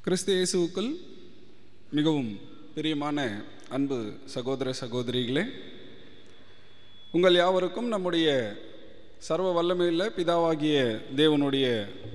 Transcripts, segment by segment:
கிறிஸ்து இயேசுவுக்குள் மிகவும் பிரியமான அன்பு சகோதர சகோதரிகளே உங்கள் யாவருக்கும் நம்முடைய சர்வ வல்லமையுள்ள பிதாவாகிய தேவனுடைய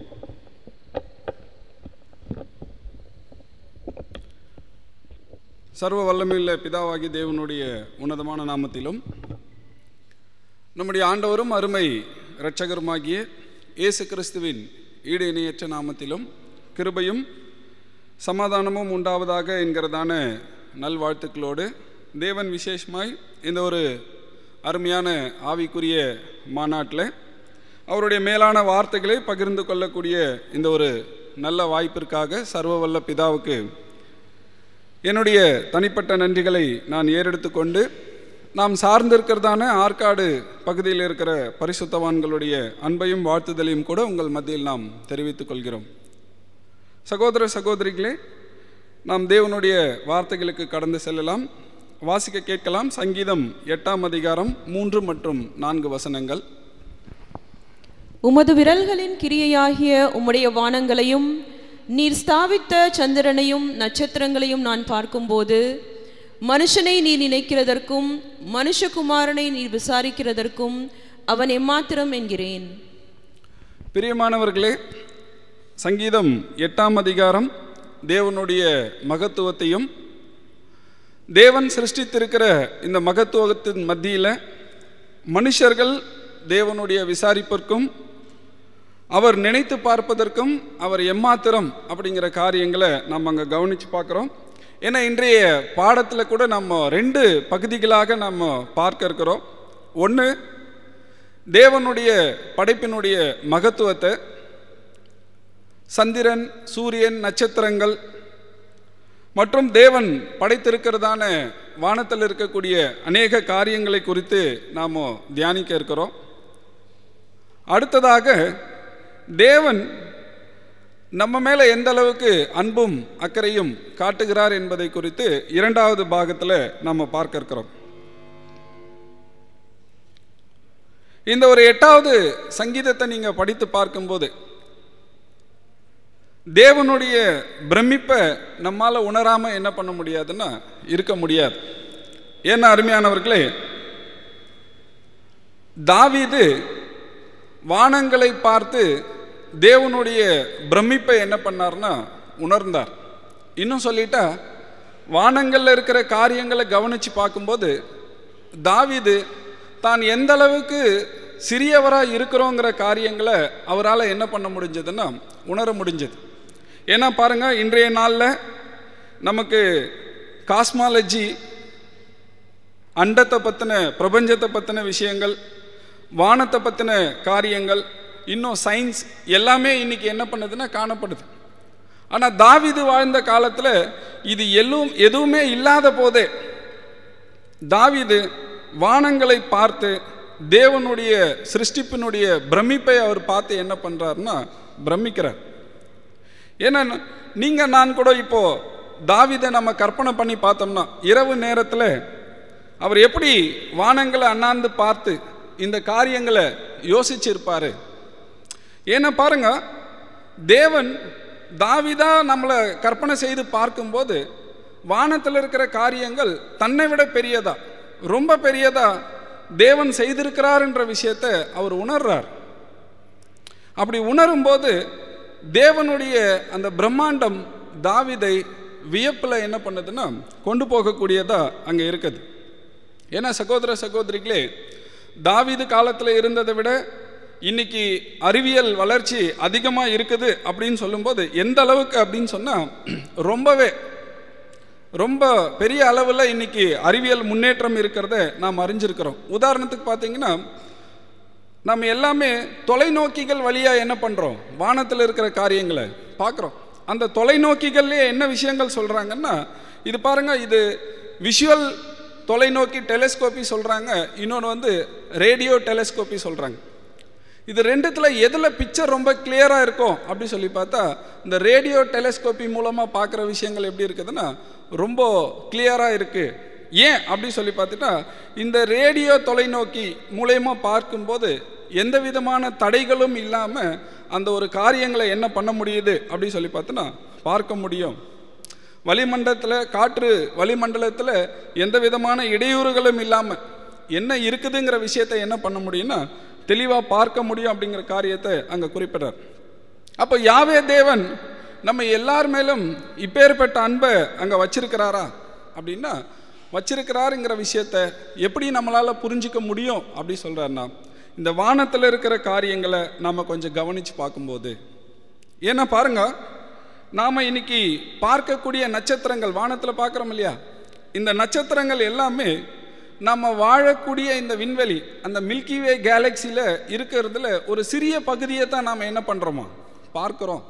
சர்வ வல்லமையுள்ள பிதாவாகிய தேவனுடைய உன்னதமான நாமத்திலும் நம்முடைய ஆண்டவரும் அருமை இரட்சகருமாகிய இயேசு கிறிஸ்துவின் ஈடு இணையற்ற நாமத்திலும் கிருபையும் சமாதானமும் உண்டாவதாக என்கிறதான நல்வாழ்த்துக்களோடு தேவன் விசேஷமாய் இந்த ஒரு அருமையான ஆவிக்குரிய மாநாட்டில் அவருடைய மேலான வார்த்தைகளை பகிர்ந்து கொள்ளக்கூடிய இந்த ஒரு நல்ல வாய்ப்பிற்காக சர்வ வல்ல பிதாவுக்கு என்னுடைய தனிப்பட்ட நன்றிகளை நான் ஏறெடுத்து கொண்டு நாம் சார்ந்திருக்கிறதான ஆற்காடு பகுதியில் இருக்கிற பரிசுத்தவான்களுடைய அன்பையும் வாழ்த்துதலையும் கூட உங்கள் மத்தியில் நாம் தெரிவித்துக் கொள்கிறோம் சகோதர சகோதரிகளே நாம் தேவனுடைய வார்த்தைகளுக்கு கடந்து செல்லலாம் வாசிக்க கேட்கலாம் சங்கீதம் எட்டாம் அதிகாரம் மூன்று மற்றும் நான்கு வசனங்கள் உமது விரல்களின் கிரியையாகிய உம்முடைய வானங்களையும் நீர் ஸ்தாபித்த சந்திரனையும் நட்சத்திரங்களையும் நான் பார்க்கும்போது மனுஷனை நீர் நினைக்கிறதற்கும் மனுஷகுமாரனை நீர் விசாரிக்கிறதற்கும் அவன் எம்மாத்திரம் என்கிறேன் பிரியமானவர்களே சங்கீதம் எட்டாம் அதிகாரம் தேவனுடைய மகத்துவத்தையும் தேவன் சிருஷ்டித்திருக்கிற இந்த மகத்துவத்தின் மத்தியில் மனுஷர்கள் தேவனுடைய விசாரிப்பிற்கும் அவர் நினைத்து பார்ப்பதற்கும் அவர் எம்மாத்திரம் அப்படிங்கிற காரியங்களை நம்ம அங்கே கவனித்து பார்க்குறோம் ஏன்னா இன்றைய பாடத்தில் கூட நம்ம ரெண்டு பகுதிகளாக நம்ம பார்க்க இருக்கிறோம் ஒன்று தேவனுடைய படைப்பினுடைய மகத்துவத்தை சந்திரன் சூரியன் நட்சத்திரங்கள் மற்றும் தேவன் படைத்திருக்கிறதான வானத்தில் இருக்கக்கூடிய அநேக காரியங்களை குறித்து நாம் தியானிக்க இருக்கிறோம் அடுத்ததாக தேவன் நம்ம மேலே எந்த அளவுக்கு அன்பும் அக்கறையும் காட்டுகிறார் என்பதை குறித்து இரண்டாவது பாகத்தில் நம்ம பார்க்க இருக்கிறோம் இந்த ஒரு எட்டாவது சங்கீதத்தை நீங்கள் படித்து பார்க்கும்போது தேவனுடைய பிரமிப்பை நம்மால் உணராமல் என்ன பண்ண முடியாதுன்னா இருக்க முடியாது ஏன்னா அருமையானவர்களே தாவீது வானங்களை பார்த்து தேவனுடைய பிரமிப்பை என்ன பண்ணார்னா உணர்ந்தார் இன்னும் சொல்லிட்டா வானங்களில் இருக்கிற காரியங்களை கவனித்து பார்க்கும்போது தாவீது தான் எந்த அளவுக்கு சிறியவராக இருக்கிறோங்கிற காரியங்களை அவரால் என்ன பண்ண முடிஞ்சதுன்னா உணர முடிஞ்சது ஏன்னா பாருங்கள் இன்றைய நாளில் நமக்கு காஸ்மாலஜி அண்டத்தை பற்றின பிரபஞ்சத்தை பற்றின விஷயங்கள் வானத்தை பற்றின காரியங்கள் இன்னும் சயின்ஸ் எல்லாமே இன்னைக்கு என்ன பண்ணுதுன்னா காணப்படுது ஆனால் தாவிது வாழ்ந்த காலத்தில் இது எல்லாம் எதுவுமே இல்லாத போதே தாவிது வானங்களை பார்த்து தேவனுடைய சிருஷ்டிப்பினுடைய பிரமிப்பை அவர் பார்த்து என்ன பண்ணுறாருன்னா பிரமிக்கிறார் ஏன்னா நீங்கள் நான் கூட இப்போ தாவிதை நம்ம கற்பனை பண்ணி பார்த்தோம்னா இரவு நேரத்தில் அவர் எப்படி வானங்களை அண்ணாந்து பார்த்து இந்த காரியங்களை யோசிச்சிருப்பாரு ஏன்னா பாருங்க தேவன் தாவிதா நம்மளை கற்பனை செய்து பார்க்கும்போது வானத்தில் இருக்கிற காரியங்கள் தன்னை விட பெரியதா ரொம்ப பெரியதா தேவன் செய்திருக்கிறார் என்ற விஷயத்தை அவர் உணர்றார் அப்படி உணரும்போது தேவனுடைய அந்த பிரம்மாண்டம் தாவிதை வியப்பில் என்ன பண்ணுதுன்னா கொண்டு போகக்கூடியதா அங்கே இருக்குது ஏன்னா சகோதர சகோதரிகளே தாவிது காலத்தில் இருந்ததை விட இன்னைக்கு அறிவியல் வளர்ச்சி அதிகமாக இருக்குது அப்படின்னு சொல்லும்போது எந்த அளவுக்கு அப்படின்னு சொன்னால் ரொம்பவே ரொம்ப பெரிய அளவில் இன்னைக்கு அறிவியல் முன்னேற்றம் இருக்கிறத நாம் அறிஞ்சிருக்கிறோம் உதாரணத்துக்கு பார்த்தீங்கன்னா நம்ம எல்லாமே தொலைநோக்கிகள் வழியாக என்ன பண்ணுறோம் வானத்தில் இருக்கிற காரியங்களை பார்க்குறோம் அந்த தொலைநோக்கிகள்லேயே என்ன விஷயங்கள் சொல்கிறாங்கன்னா இது பாருங்கள் இது விஷுவல் தொலைநோக்கி டெலிஸ்கோப்பி சொல்கிறாங்க இன்னொன்று வந்து ரேடியோ டெலிஸ்கோப்பி சொல்கிறாங்க இது ரெண்டுத்தில் எதில் பிக்சர் ரொம்ப கிளியராக இருக்கும் அப்படி சொல்லி பார்த்தா இந்த ரேடியோ டெலிஸ்கோப்பி மூலமாக பார்க்குற விஷயங்கள் எப்படி இருக்குதுன்னா ரொம்ப கிளியராக இருக்குது ஏன் அப்படி சொல்லி பார்த்துட்டா இந்த ரேடியோ தொலைநோக்கி மூலயமா பார்க்கும்போது எந்த விதமான தடைகளும் இல்லாமல் அந்த ஒரு காரியங்களை என்ன பண்ண முடியுது அப்படின்னு சொல்லி பார்த்தோன்னா பார்க்க முடியும் வளிமண்டலத்தில் காற்று வளிமண்டலத்தில் எந்த விதமான இடையூறுகளும் இல்லாமல் என்ன இருக்குதுங்கிற விஷயத்தை என்ன பண்ண முடியும்னா தெளிவாக பார்க்க முடியும் அப்படிங்கிற காரியத்தை அங்கே குறிப்பிடுறார் அப்போ யாவே தேவன் நம்ம எல்லார் மேலும் இப்பேற்பட்ட அன்பை அங்கே வச்சிருக்கிறாரா அப்படின்னா வச்சிருக்கிறாருங்கிற விஷயத்த எப்படி நம்மளால் புரிஞ்சிக்க முடியும் அப்படி சொல்கிறாருன்னா இந்த வானத்தில் இருக்கிற காரியங்களை நாம் கொஞ்சம் கவனித்து பார்க்கும்போது ஏன்னா பாருங்க நாம் இன்னைக்கு பார்க்கக்கூடிய நட்சத்திரங்கள் வானத்தில் பார்க்குறோம் இல்லையா இந்த நட்சத்திரங்கள் எல்லாமே நம்ம வாழக்கூடிய இந்த விண்வெளி அந்த மில்கி வே கேலக்சியில் இருக்கிறதுல ஒரு சிறிய பகுதியை தான் நாம் என்ன பண்ணுறோமா பார்க்குறோம்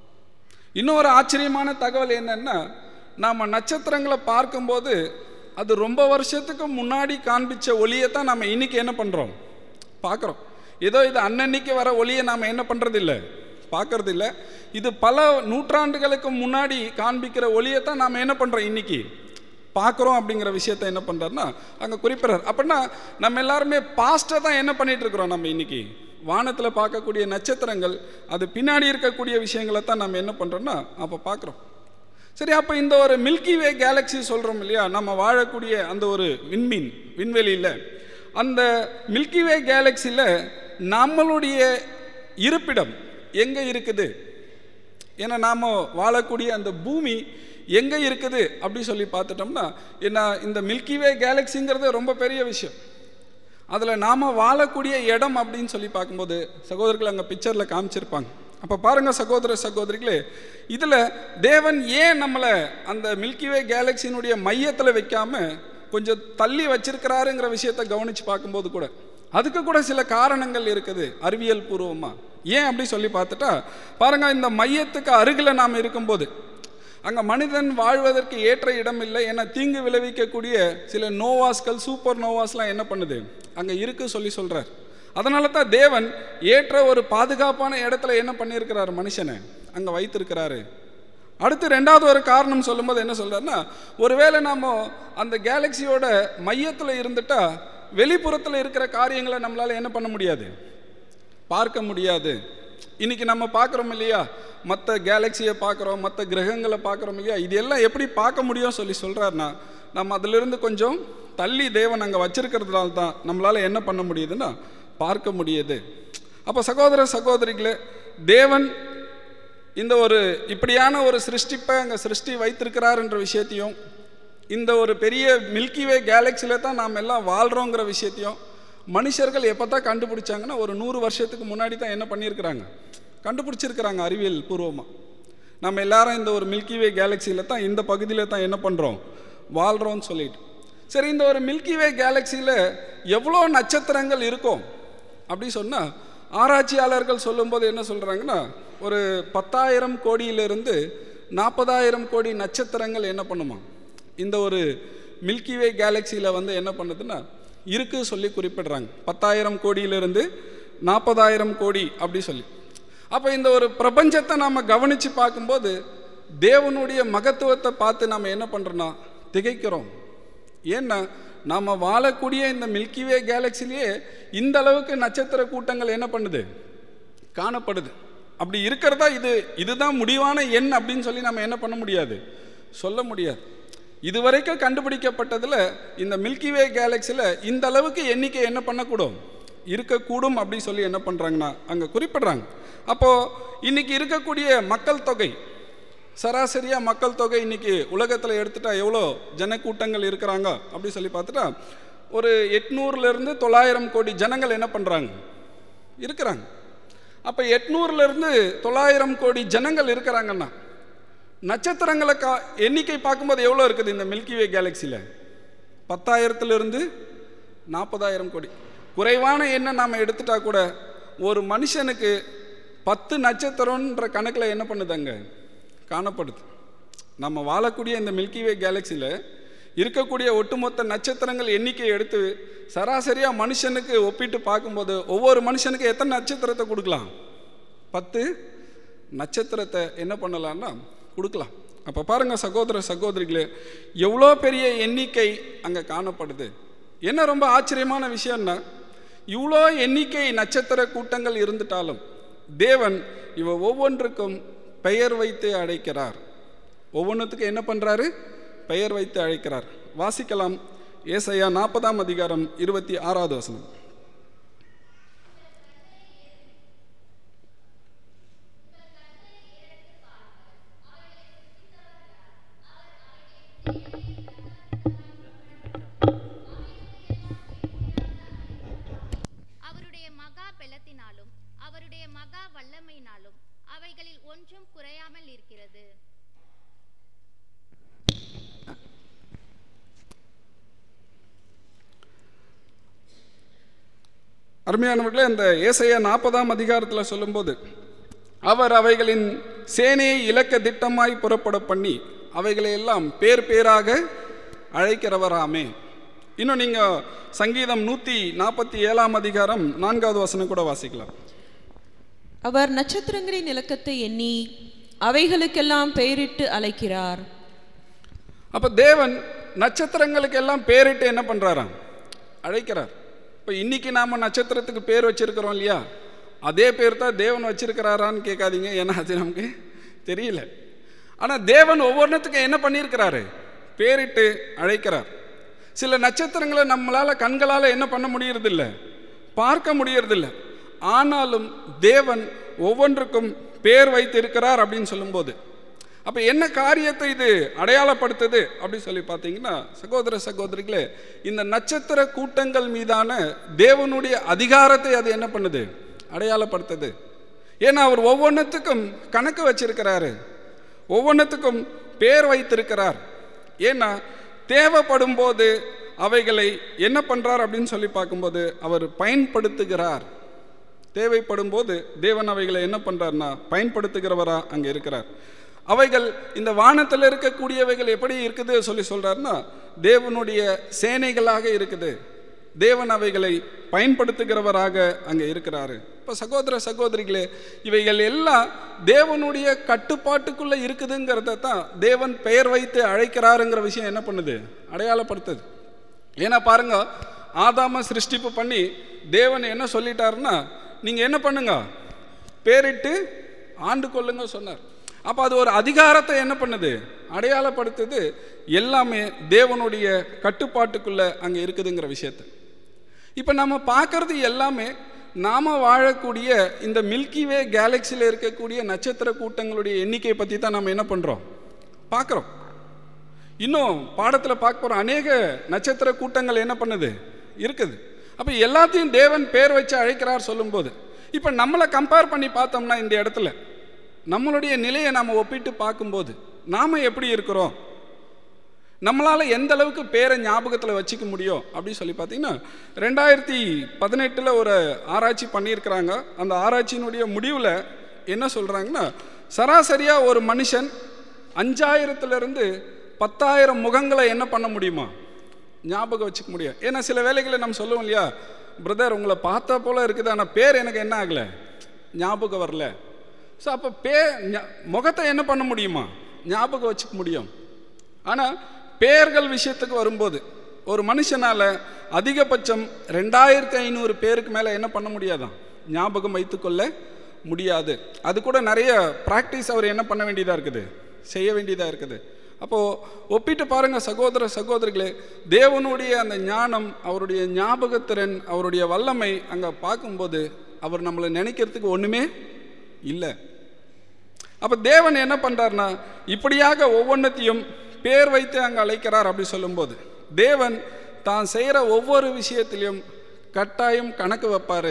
இன்னொரு ஆச்சரியமான தகவல் என்னன்னா நாம் நட்சத்திரங்களை பார்க்கும்போது அது ரொம்ப வருஷத்துக்கு முன்னாடி காண்பிச்ச ஒளியை தான் நம்ம இன்னைக்கு என்ன பண்ணுறோம் பார்க்குறோம் ஏதோ இது அன்னன்னைக்கு வர ஒளியை நாம் என்ன பண்ணுறது இல்லை பார்க்கறது இல்லை இது பல நூற்றாண்டுகளுக்கு முன்னாடி காண்பிக்கிற ஒளியை தான் நாம் என்ன பண்ணுறோம் இன்னைக்கு பார்க்குறோம் அப்படிங்கிற விஷயத்த என்ன பண்ணுறாருன்னா அங்கே குறிப்பிட்றார் அப்படின்னா நம்ம எல்லாருமே பாஸ்ட்டை தான் என்ன பண்ணிட்டு இருக்கிறோம் நம்ம இன்னைக்கு வானத்தில் பார்க்கக்கூடிய நட்சத்திரங்கள் அது பின்னாடி இருக்கக்கூடிய விஷயங்களை தான் நம்ம என்ன பண்ணுறோம்னா அப்போ பார்க்குறோம் சரி அப்போ இந்த ஒரு மில்கி வே கேலக்ஸி சொல்கிறோம் இல்லையா நம்ம வாழக்கூடிய அந்த ஒரு விண்மீன் விண்வெளியில் அந்த மில்கி வே கேலக்சியில் நம்மளுடைய இருப்பிடம் எங்கே இருக்குது ஏன்னா நாம் வாழக்கூடிய அந்த பூமி எங்கே இருக்குது அப்படி சொல்லி பார்த்துட்டோம்னா என்ன இந்த மில்கி வே கேலக்சிங்கிறது ரொம்ப பெரிய விஷயம் அதில் நாம் வாழக்கூடிய இடம் அப்படின்னு சொல்லி பார்க்கும்போது சகோதரர்கள் அங்கே பிக்சரில் காமிச்சிருப்பாங்க அப்போ பாருங்கள் சகோதர சகோதரிகளே இதில் தேவன் ஏன் நம்மளை அந்த மில்கி வே கேலக்சியினுடைய மையத்தில் வைக்காம கொஞ்சம் தள்ளி வச்சிருக்கிறாருங்கிற விஷயத்தை கவனித்து பார்க்கும்போது கூட அதுக்கு கூட சில காரணங்கள் இருக்குது அறிவியல் பூர்வமாக ஏன் அப்படி சொல்லி பார்த்துட்டா பாருங்க இந்த மையத்துக்கு அருகில் நாம் இருக்கும்போது அங்கே மனிதன் வாழ்வதற்கு ஏற்ற இடம் இல்லை ஏன்னா தீங்கு விளைவிக்கக்கூடிய சில நோவாஸ்கள் சூப்பர் நோவாஸ்லாம் என்ன பண்ணுது அங்கே இருக்கு சொல்லி சொல்கிறார் அதனால தான் தேவன் ஏற்ற ஒரு பாதுகாப்பான இடத்துல என்ன பண்ணியிருக்கிறாரு மனுஷனை அங்கே வைத்திருக்கிறாரு அடுத்து ரெண்டாவது ஒரு காரணம் சொல்லும்போது என்ன சொல்றாருன்னா ஒருவேளை நாம அந்த கேலக்சியோட மையத்தில் இருந்துட்டா வெளிப்புறத்தில் இருக்கிற காரியங்களை நம்மளால என்ன பண்ண முடியாது பார்க்க முடியாது இன்னைக்கு நம்ம பார்க்குறோம் இல்லையா மற்ற கேலக்சியை பார்க்குறோம் மற்ற கிரகங்களை பார்க்குறோம் இல்லையா இது எல்லாம் எப்படி பார்க்க முடியும் சொல்லி சொல்கிறாருன்னா நம்ம அதிலிருந்து கொஞ்சம் தள்ளி தேவன் அங்கே வச்சிருக்கிறதுனால தான் நம்மளால் என்ன பண்ண முடியுதுன்னா பார்க்க முடியுது அப்போ சகோதர சகோதரிகளே தேவன் இந்த ஒரு இப்படியான ஒரு சிருஷ்டிப்பை அங்கே சிருஷ்டி வைத்திருக்கிறாருன்ற விஷயத்தையும் இந்த ஒரு பெரிய மில்கிவே கேலக்சியில் தான் நாம் எல்லாம் வாழ்கிறோங்கிற விஷயத்தையும் மனுஷர்கள் எப்போ தான் கண்டுபிடிச்சாங்கன்னா ஒரு நூறு வருஷத்துக்கு முன்னாடி தான் என்ன பண்ணியிருக்கிறாங்க கண்டுபிடிச்சிருக்கிறாங்க அறிவியல் பூர்வமாக நம்ம எல்லாரும் இந்த ஒரு மில்கிவே கேலக்சியில் தான் இந்த பகுதியில் தான் என்ன பண்ணுறோம் வாழ்கிறோம்னு சொல்லிட்டு சரி இந்த ஒரு மில்கிவே கேலக்சியில் எவ்வளோ நட்சத்திரங்கள் இருக்கும் அப்படி சொன்னால் ஆராய்ச்சியாளர்கள் சொல்லும்போது என்ன சொல்கிறாங்கன்னா ஒரு பத்தாயிரம் கோடியிலிருந்து நாற்பதாயிரம் கோடி நட்சத்திரங்கள் என்ன பண்ணுமா இந்த ஒரு மில்கிவே கேலக்சியில் வந்து என்ன பண்ணுதுன்னா இருக்கு சொல்லி குறிப்பிடுறாங்க பத்தாயிரம் கோடியிலிருந்து நாற்பதாயிரம் கோடி அப்படி சொல்லி அப்போ இந்த ஒரு பிரபஞ்சத்தை நாம் கவனித்து பார்க்கும்போது தேவனுடைய மகத்துவத்தை பார்த்து நாம் என்ன பண்ணுறோன்னா திகைக்கிறோம் ஏன்னா நாம் வாழக்கூடிய இந்த மில்கிவே கேலக்சிலேயே இந்த அளவுக்கு நட்சத்திர கூட்டங்கள் என்ன பண்ணுது காணப்படுது அப்படி இருக்கிறதா இது இதுதான் முடிவான எண் அப்படின்னு சொல்லி நம்ம என்ன பண்ண முடியாது சொல்ல முடியாது இதுவரைக்கும் கண்டுபிடிக்கப்பட்டதில் இந்த மில்கிவே கேலக்சியில் இந்த அளவுக்கு எண்ணிக்கை என்ன பண்ணக்கூடும் இருக்கக்கூடும் அப்படின்னு சொல்லி என்ன பண்ணுறாங்கன்னா அங்கே குறிப்பிடுறாங்க அப்போது இன்னைக்கு இருக்கக்கூடிய மக்கள் தொகை சராசரியாக மக்கள் தொகை இன்னைக்கு உலகத்தில் எடுத்துட்டா எவ்வளோ ஜனக்கூட்டங்கள் இருக்கிறாங்க அப்படி சொல்லி பார்த்துட்டா ஒரு எட்நூறுலேருந்து தொள்ளாயிரம் கோடி ஜனங்கள் என்ன பண்ணுறாங்க இருக்கிறாங்க அப்போ எட்நூறுலேருந்து தொள்ளாயிரம் கோடி ஜனங்கள் இருக்கிறாங்கன்னா நட்சத்திரங்களை கா எண்ணிக்கை பார்க்கும்போது எவ்வளோ இருக்குது இந்த மில்கிவே கேலக்சியில் பத்தாயிரத்துலேருந்து நாற்பதாயிரம் கோடி குறைவான எண்ணை நாம் எடுத்துட்டா கூட ஒரு மனுஷனுக்கு பத்து நட்சத்திரம்ன்ற கணக்கில் என்ன பண்ணுது அங்கே காணப்படுது நம்ம வாழக்கூடிய இந்த மில்கிவே கேலக்சியில் இருக்கக்கூடிய ஒட்டுமொத்த நட்சத்திரங்கள் எண்ணிக்கையை எடுத்து சராசரியாக மனுஷனுக்கு ஒப்பிட்டு பார்க்கும்போது ஒவ்வொரு மனுஷனுக்கு எத்தனை நட்சத்திரத்தை கொடுக்கலாம் பத்து நட்சத்திரத்தை என்ன பண்ணலாம்னா கொடுக்கலாம் அப்போ பாருங்கள் சகோதர சகோதரிகளே எவ்வளோ பெரிய எண்ணிக்கை அங்கே காணப்படுது என்ன ரொம்ப ஆச்சரியமான விஷயம்னா இவ்வளோ எண்ணிக்கை நட்சத்திர கூட்டங்கள் இருந்துட்டாலும் தேவன் இவ ஒவ்வொன்றுக்கும் பெயர் வைத்து அழைக்கிறார் ஒவ்வொன்றுத்துக்கும் என்ன பண்ணுறாரு பெயர் வைத்து அழைக்கிறார் வாசிக்கலாம் ஏசையா நாற்பதாம் அதிகாரம் இருபத்தி ஆறாவது வசனம் அவருடைய மகா பெலத்தினாலும் அவருடைய மகா வல்லமையினாலும் அவைகளில் ஒன்றும் குறையாமல் இருக்கிறது அருமையானவர்களே இந்த ஏசையா நாற்பதாம் அதிகாரத்தில் சொல்லும்போது அவர் அவைகளின் சேனையை இலக்க திட்டமாய் புறப்பட பண்ணி அவைகளை எல்லாம் பேர் பேராக அழைக்கிறவராமே இன்னும் நீங்கள் சங்கீதம் நூற்றி நாற்பத்தி ஏழாம் அதிகாரம் நான்காவது வசனம் கூட வாசிக்கலாம் அவர் நட்சத்திரங்களின் இலக்கத்தை எண்ணி அவைகளுக்கெல்லாம் பெயரிட்டு அழைக்கிறார் அப்போ தேவன் நட்சத்திரங்களுக்கு எல்லாம் பேரிட்டு என்ன பண்ணுறாராம் அழைக்கிறார் இப்போ இன்னைக்கு நாம் நட்சத்திரத்துக்கு பேர் வச்சிருக்கிறோம் இல்லையா அதே பேர் தான் தேவன் வச்சிருக்கிறாரான்னு கேட்காதீங்க ஏன்னா அது நமக்கு தெரியல ஆனால் தேவன் ஒவ்வொன்றுத்துக்கும் என்ன பண்ணியிருக்கிறாரு பேரிட்டு அழைக்கிறார் சில நட்சத்திரங்களை நம்மளால் கண்களால் என்ன பண்ண முடியறதில்ல பார்க்க முடியறதில்ல ஆனாலும் தேவன் ஒவ்வொன்றுக்கும் பேர் வைத்திருக்கிறார் அப்படின்னு சொல்லும்போது அப்போ என்ன காரியத்தை இது அடையாளப்படுத்துது அப்படி சொல்லி பார்த்தீங்கன்னா சகோதர சகோதரிகளே இந்த நட்சத்திர கூட்டங்கள் மீதான தேவனுடைய அதிகாரத்தை அது என்ன பண்ணுது அடையாளப்படுத்துது ஏன்னா அவர் ஒவ்வொன்றுத்துக்கும் கணக்கு வச்சிருக்கிறாரு ஒவ்வொன்றுத்துக்கும் பேர் வைத்திருக்கிறார் ஏன்னா தேவைப்படும் போது அவைகளை என்ன பண்றார் அப்படின்னு சொல்லி பார்க்கும்போது அவர் பயன்படுத்துகிறார் தேவைப்படும் போது தேவன் அவைகளை என்ன பண்றார்னா பயன்படுத்துகிறவரா அங்கே இருக்கிறார் அவைகள் இந்த வானத்தில் இருக்கக்கூடியவைகள் எப்படி இருக்குது சொல்லி சொல்றாருன்னா தேவனுடைய சேனைகளாக இருக்குது தேவன் அவைகளை பயன்படுத்துகிறவராக அங்கே இருக்கிறாரு இப்போ சகோதர சகோதரிகளே இவைகள் எல்லாம் தேவனுடைய கட்டுப்பாட்டுக்குள்ளே இருக்குதுங்கிறத தான் தேவன் பெயர் வைத்து அழைக்கிறாருங்கிற விஷயம் என்ன பண்ணுது அடையாளப்படுத்துது ஏன்னா பாருங்க ஆதாம சிருஷ்டிப்பு பண்ணி தேவன் என்ன சொல்லிட்டாருன்னா நீங்கள் என்ன பண்ணுங்க பேரிட்டு ஆண்டு கொள்ளுங்க சொன்னார் அப்போ அது ஒரு அதிகாரத்தை என்ன பண்ணுது அடையாளப்படுத்துது எல்லாமே தேவனுடைய கட்டுப்பாட்டுக்குள்ள அங்கே இருக்குதுங்கிற விஷயத்தை இப்போ நம்ம பார்க்கறது எல்லாமே நாம வாழக்கூடிய இந்த மில்கி வே கேலக்சியில் இருக்கக்கூடிய நட்சத்திர கூட்டங்களுடைய எண்ணிக்கையை பற்றி தான் நம்ம என்ன பண்ணுறோம் பார்க்குறோம் இன்னும் பாடத்தில் பார்க்க போகிற அநேக நட்சத்திர கூட்டங்கள் என்ன பண்ணுது இருக்குது அப்போ எல்லாத்தையும் தேவன் பேர் வச்சு அழைக்கிறார் சொல்லும்போது இப்போ நம்மளை கம்பேர் பண்ணி பார்த்தோம்னா இந்த இடத்துல நம்மளுடைய நிலையை நாம் ஒப்பிட்டு பார்க்கும்போது நாம் எப்படி இருக்கிறோம் நம்மளால் எந்த அளவுக்கு பேரை ஞாபகத்தில் வச்சுக்க முடியும் அப்படின்னு சொல்லி பார்த்தீங்கன்னா ரெண்டாயிரத்தி பதினெட்டில் ஒரு ஆராய்ச்சி பண்ணியிருக்கிறாங்க அந்த ஆராய்ச்சியினுடைய முடிவில் என்ன சொல்கிறாங்கன்னா சராசரியாக ஒரு மனுஷன் அஞ்சாயிரத்துலேருந்து பத்தாயிரம் முகங்களை என்ன பண்ண முடியுமா ஞாபகம் வச்சுக்க முடியும் ஏன்னா சில வேலைகளை நம்ம சொல்லுவோம் இல்லையா பிரதர் உங்களை பார்த்தா போல இருக்குது ஆனால் பேர் எனக்கு என்ன ஆகலை ஞாபகம் வரல ஸோ அப்போ பே ஞா- முகத்தை என்ன பண்ண முடியுமா ஞாபகம் வச்சுக்க முடியும் ஆனால் பேர்கள் விஷயத்துக்கு வரும்போது ஒரு மனுஷனால் அதிகபட்சம் ரெண்டாயிரத்தி ஐநூறு பேருக்கு மேலே என்ன பண்ண முடியாதான் ஞாபகம் வைத்துக்கொள்ள முடியாது அது கூட நிறைய ப்ராக்டிஸ் அவர் என்ன பண்ண வேண்டியதாக இருக்குது செய்ய வேண்டியதாக இருக்குது அப்போது ஒப்பிட்டு பாருங்கள் சகோதர சகோதரிகளே தேவனுடைய அந்த ஞானம் அவருடைய ஞாபகத்திறன் அவருடைய வல்லமை அங்கே பார்க்கும்போது அவர் நம்மளை நினைக்கிறதுக்கு ஒன்றுமே இல்லை அப்போ தேவன் என்ன பண்ணுறாருனா இப்படியாக ஒவ்வொன்றத்தையும் பேர் வைத்து அங்கே அழைக்கிறார் அப்படி சொல்லும்போது தேவன் தான் செய்கிற ஒவ்வொரு விஷயத்திலையும் கட்டாயம் கணக்கு வைப்பார்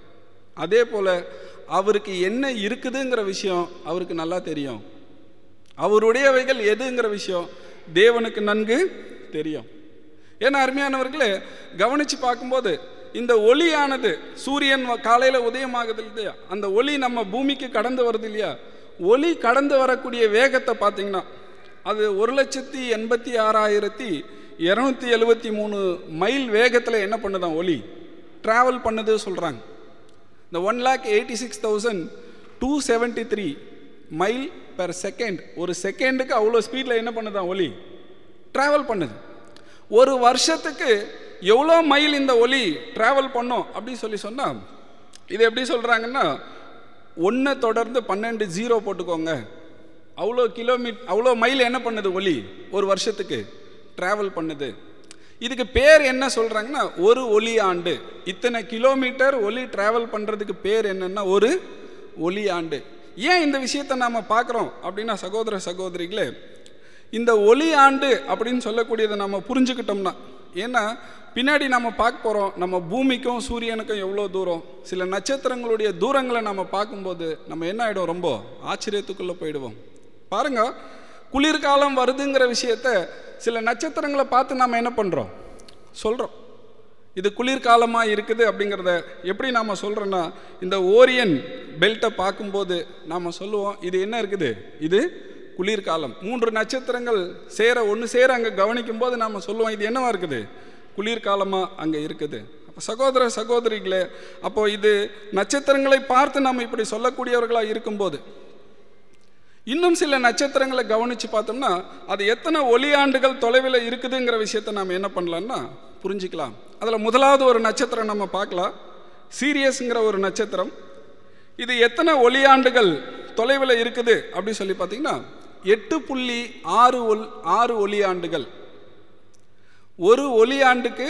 அதே போல் அவருக்கு என்ன இருக்குதுங்கிற விஷயம் அவருக்கு நல்லா தெரியும் அவருடையவைகள் எதுங்கிற விஷயம் தேவனுக்கு நன்கு தெரியும் ஏன்னா அருமையானவர்களே கவனித்து பார்க்கும்போது இந்த ஒளியானது சூரியன் காலையில் உதயமாகுது இல்லையா அந்த ஒளி நம்ம பூமிக்கு கடந்து வருது இல்லையா ஒளி கடந்து வரக்கூடிய வேகத்தை பார்த்தீங்கன்னா அது ஒரு லட்சத்தி எண்பத்தி ஆறாயிரத்தி இரநூத்தி எழுபத்தி மூணு மைல் வேகத்தில் என்ன பண்ணுதான் ஒளி ட்ராவல் பண்ணுது சொல்கிறாங்க இந்த one lakh eighty six thousand two seventy three mile per second ஒரு செகண்டுக்கு அவ்வளோ ஸ்பீடில் என்ன பண்ணுதான் ஒலி ட்ராவல் பண்ணுது ஒரு வருஷத்துக்கு எவ்வளோ மைல் இந்த ஒலி ட்ராவல் பண்ணும் அப்படின்னு சொல்லி சொன்னால் இது எப்படி சொல்கிறாங்கன்னா ஒன்றை தொடர்ந்து பன்னெண்டு ஜீரோ போட்டுக்கோங்க அவ்வளோ கிலோமீட்டர் அவ்வளோ மைல் என்ன பண்ணுது ஒலி ஒரு வருஷத்துக்கு ட்ராவல் பண்ணுது இதுக்கு பேர் என்ன சொல்கிறாங்கன்னா ஒரு ஒலி ஆண்டு இத்தனை கிலோமீட்டர் ஒலி ட்ராவல் பண்ணுறதுக்கு பேர் என்னன்னா ஒரு ஒலி ஆண்டு ஏன் இந்த விஷயத்தை நாம் பார்க்குறோம் அப்படின்னா சகோதர சகோதரிகளே இந்த ஒலி ஆண்டு அப்படின்னு சொல்லக்கூடியதை நம்ம புரிஞ்சுக்கிட்டோம்னா ஏன்னா பின்னாடி நம்ம பார்க்க போகிறோம் நம்ம பூமிக்கும் சூரியனுக்கும் எவ்வளோ தூரம் சில நட்சத்திரங்களுடைய தூரங்களை நம்ம பார்க்கும்போது நம்ம என்ன ஆகிடும் ரொம்ப ஆச்சரியத்துக்குள்ளே போயிடுவோம் பாருங்க குளிர்காலம் வருதுங்கிற விஷயத்த சில நட்சத்திரங்களை பார்த்து நாம் என்ன பண்ணுறோம் சொல்கிறோம் இது குளிர்காலமாக இருக்குது அப்படிங்கிறத எப்படி நாம் சொல்கிறோன்னா இந்த ஓரியன் பெல்ட்டை பார்க்கும்போது நாம் சொல்லுவோம் இது என்ன இருக்குது இது குளிர்காலம் மூன்று நட்சத்திரங்கள் சேர ஒன்று சேர அங்கே கவனிக்கும் போது நாம் சொல்லுவோம் இது என்னவா இருக்குது குளிர்காலமாக அங்கே இருக்குது அப்போ சகோதர சகோதரிகளே அப்போ இது நட்சத்திரங்களை பார்த்து நாம் இப்படி சொல்லக்கூடியவர்களாக இருக்கும்போது இன்னும் சில நட்சத்திரங்களை கவனித்து பார்த்தோம்னா அது எத்தனை ஒளியாண்டுகள் தொலைவில் இருக்குதுங்கிற விஷயத்தை நாம் என்ன பண்ணலாம்னா புரிஞ்சுக்கலாம் அதில் முதலாவது ஒரு நட்சத்திரம் நம்ம பார்க்கலாம் சீரியஸ்ங்கிற ஒரு நட்சத்திரம் இது எத்தனை ஒளியாண்டுகள் தொலைவில் இருக்குது அப்படி சொல்லி பார்த்தீங்கன்னா எட்டு புள்ளி ஆறு ஒல் ஆறு ஒளியாண்டுகள் ஒரு ஒளியாண்டுக்கு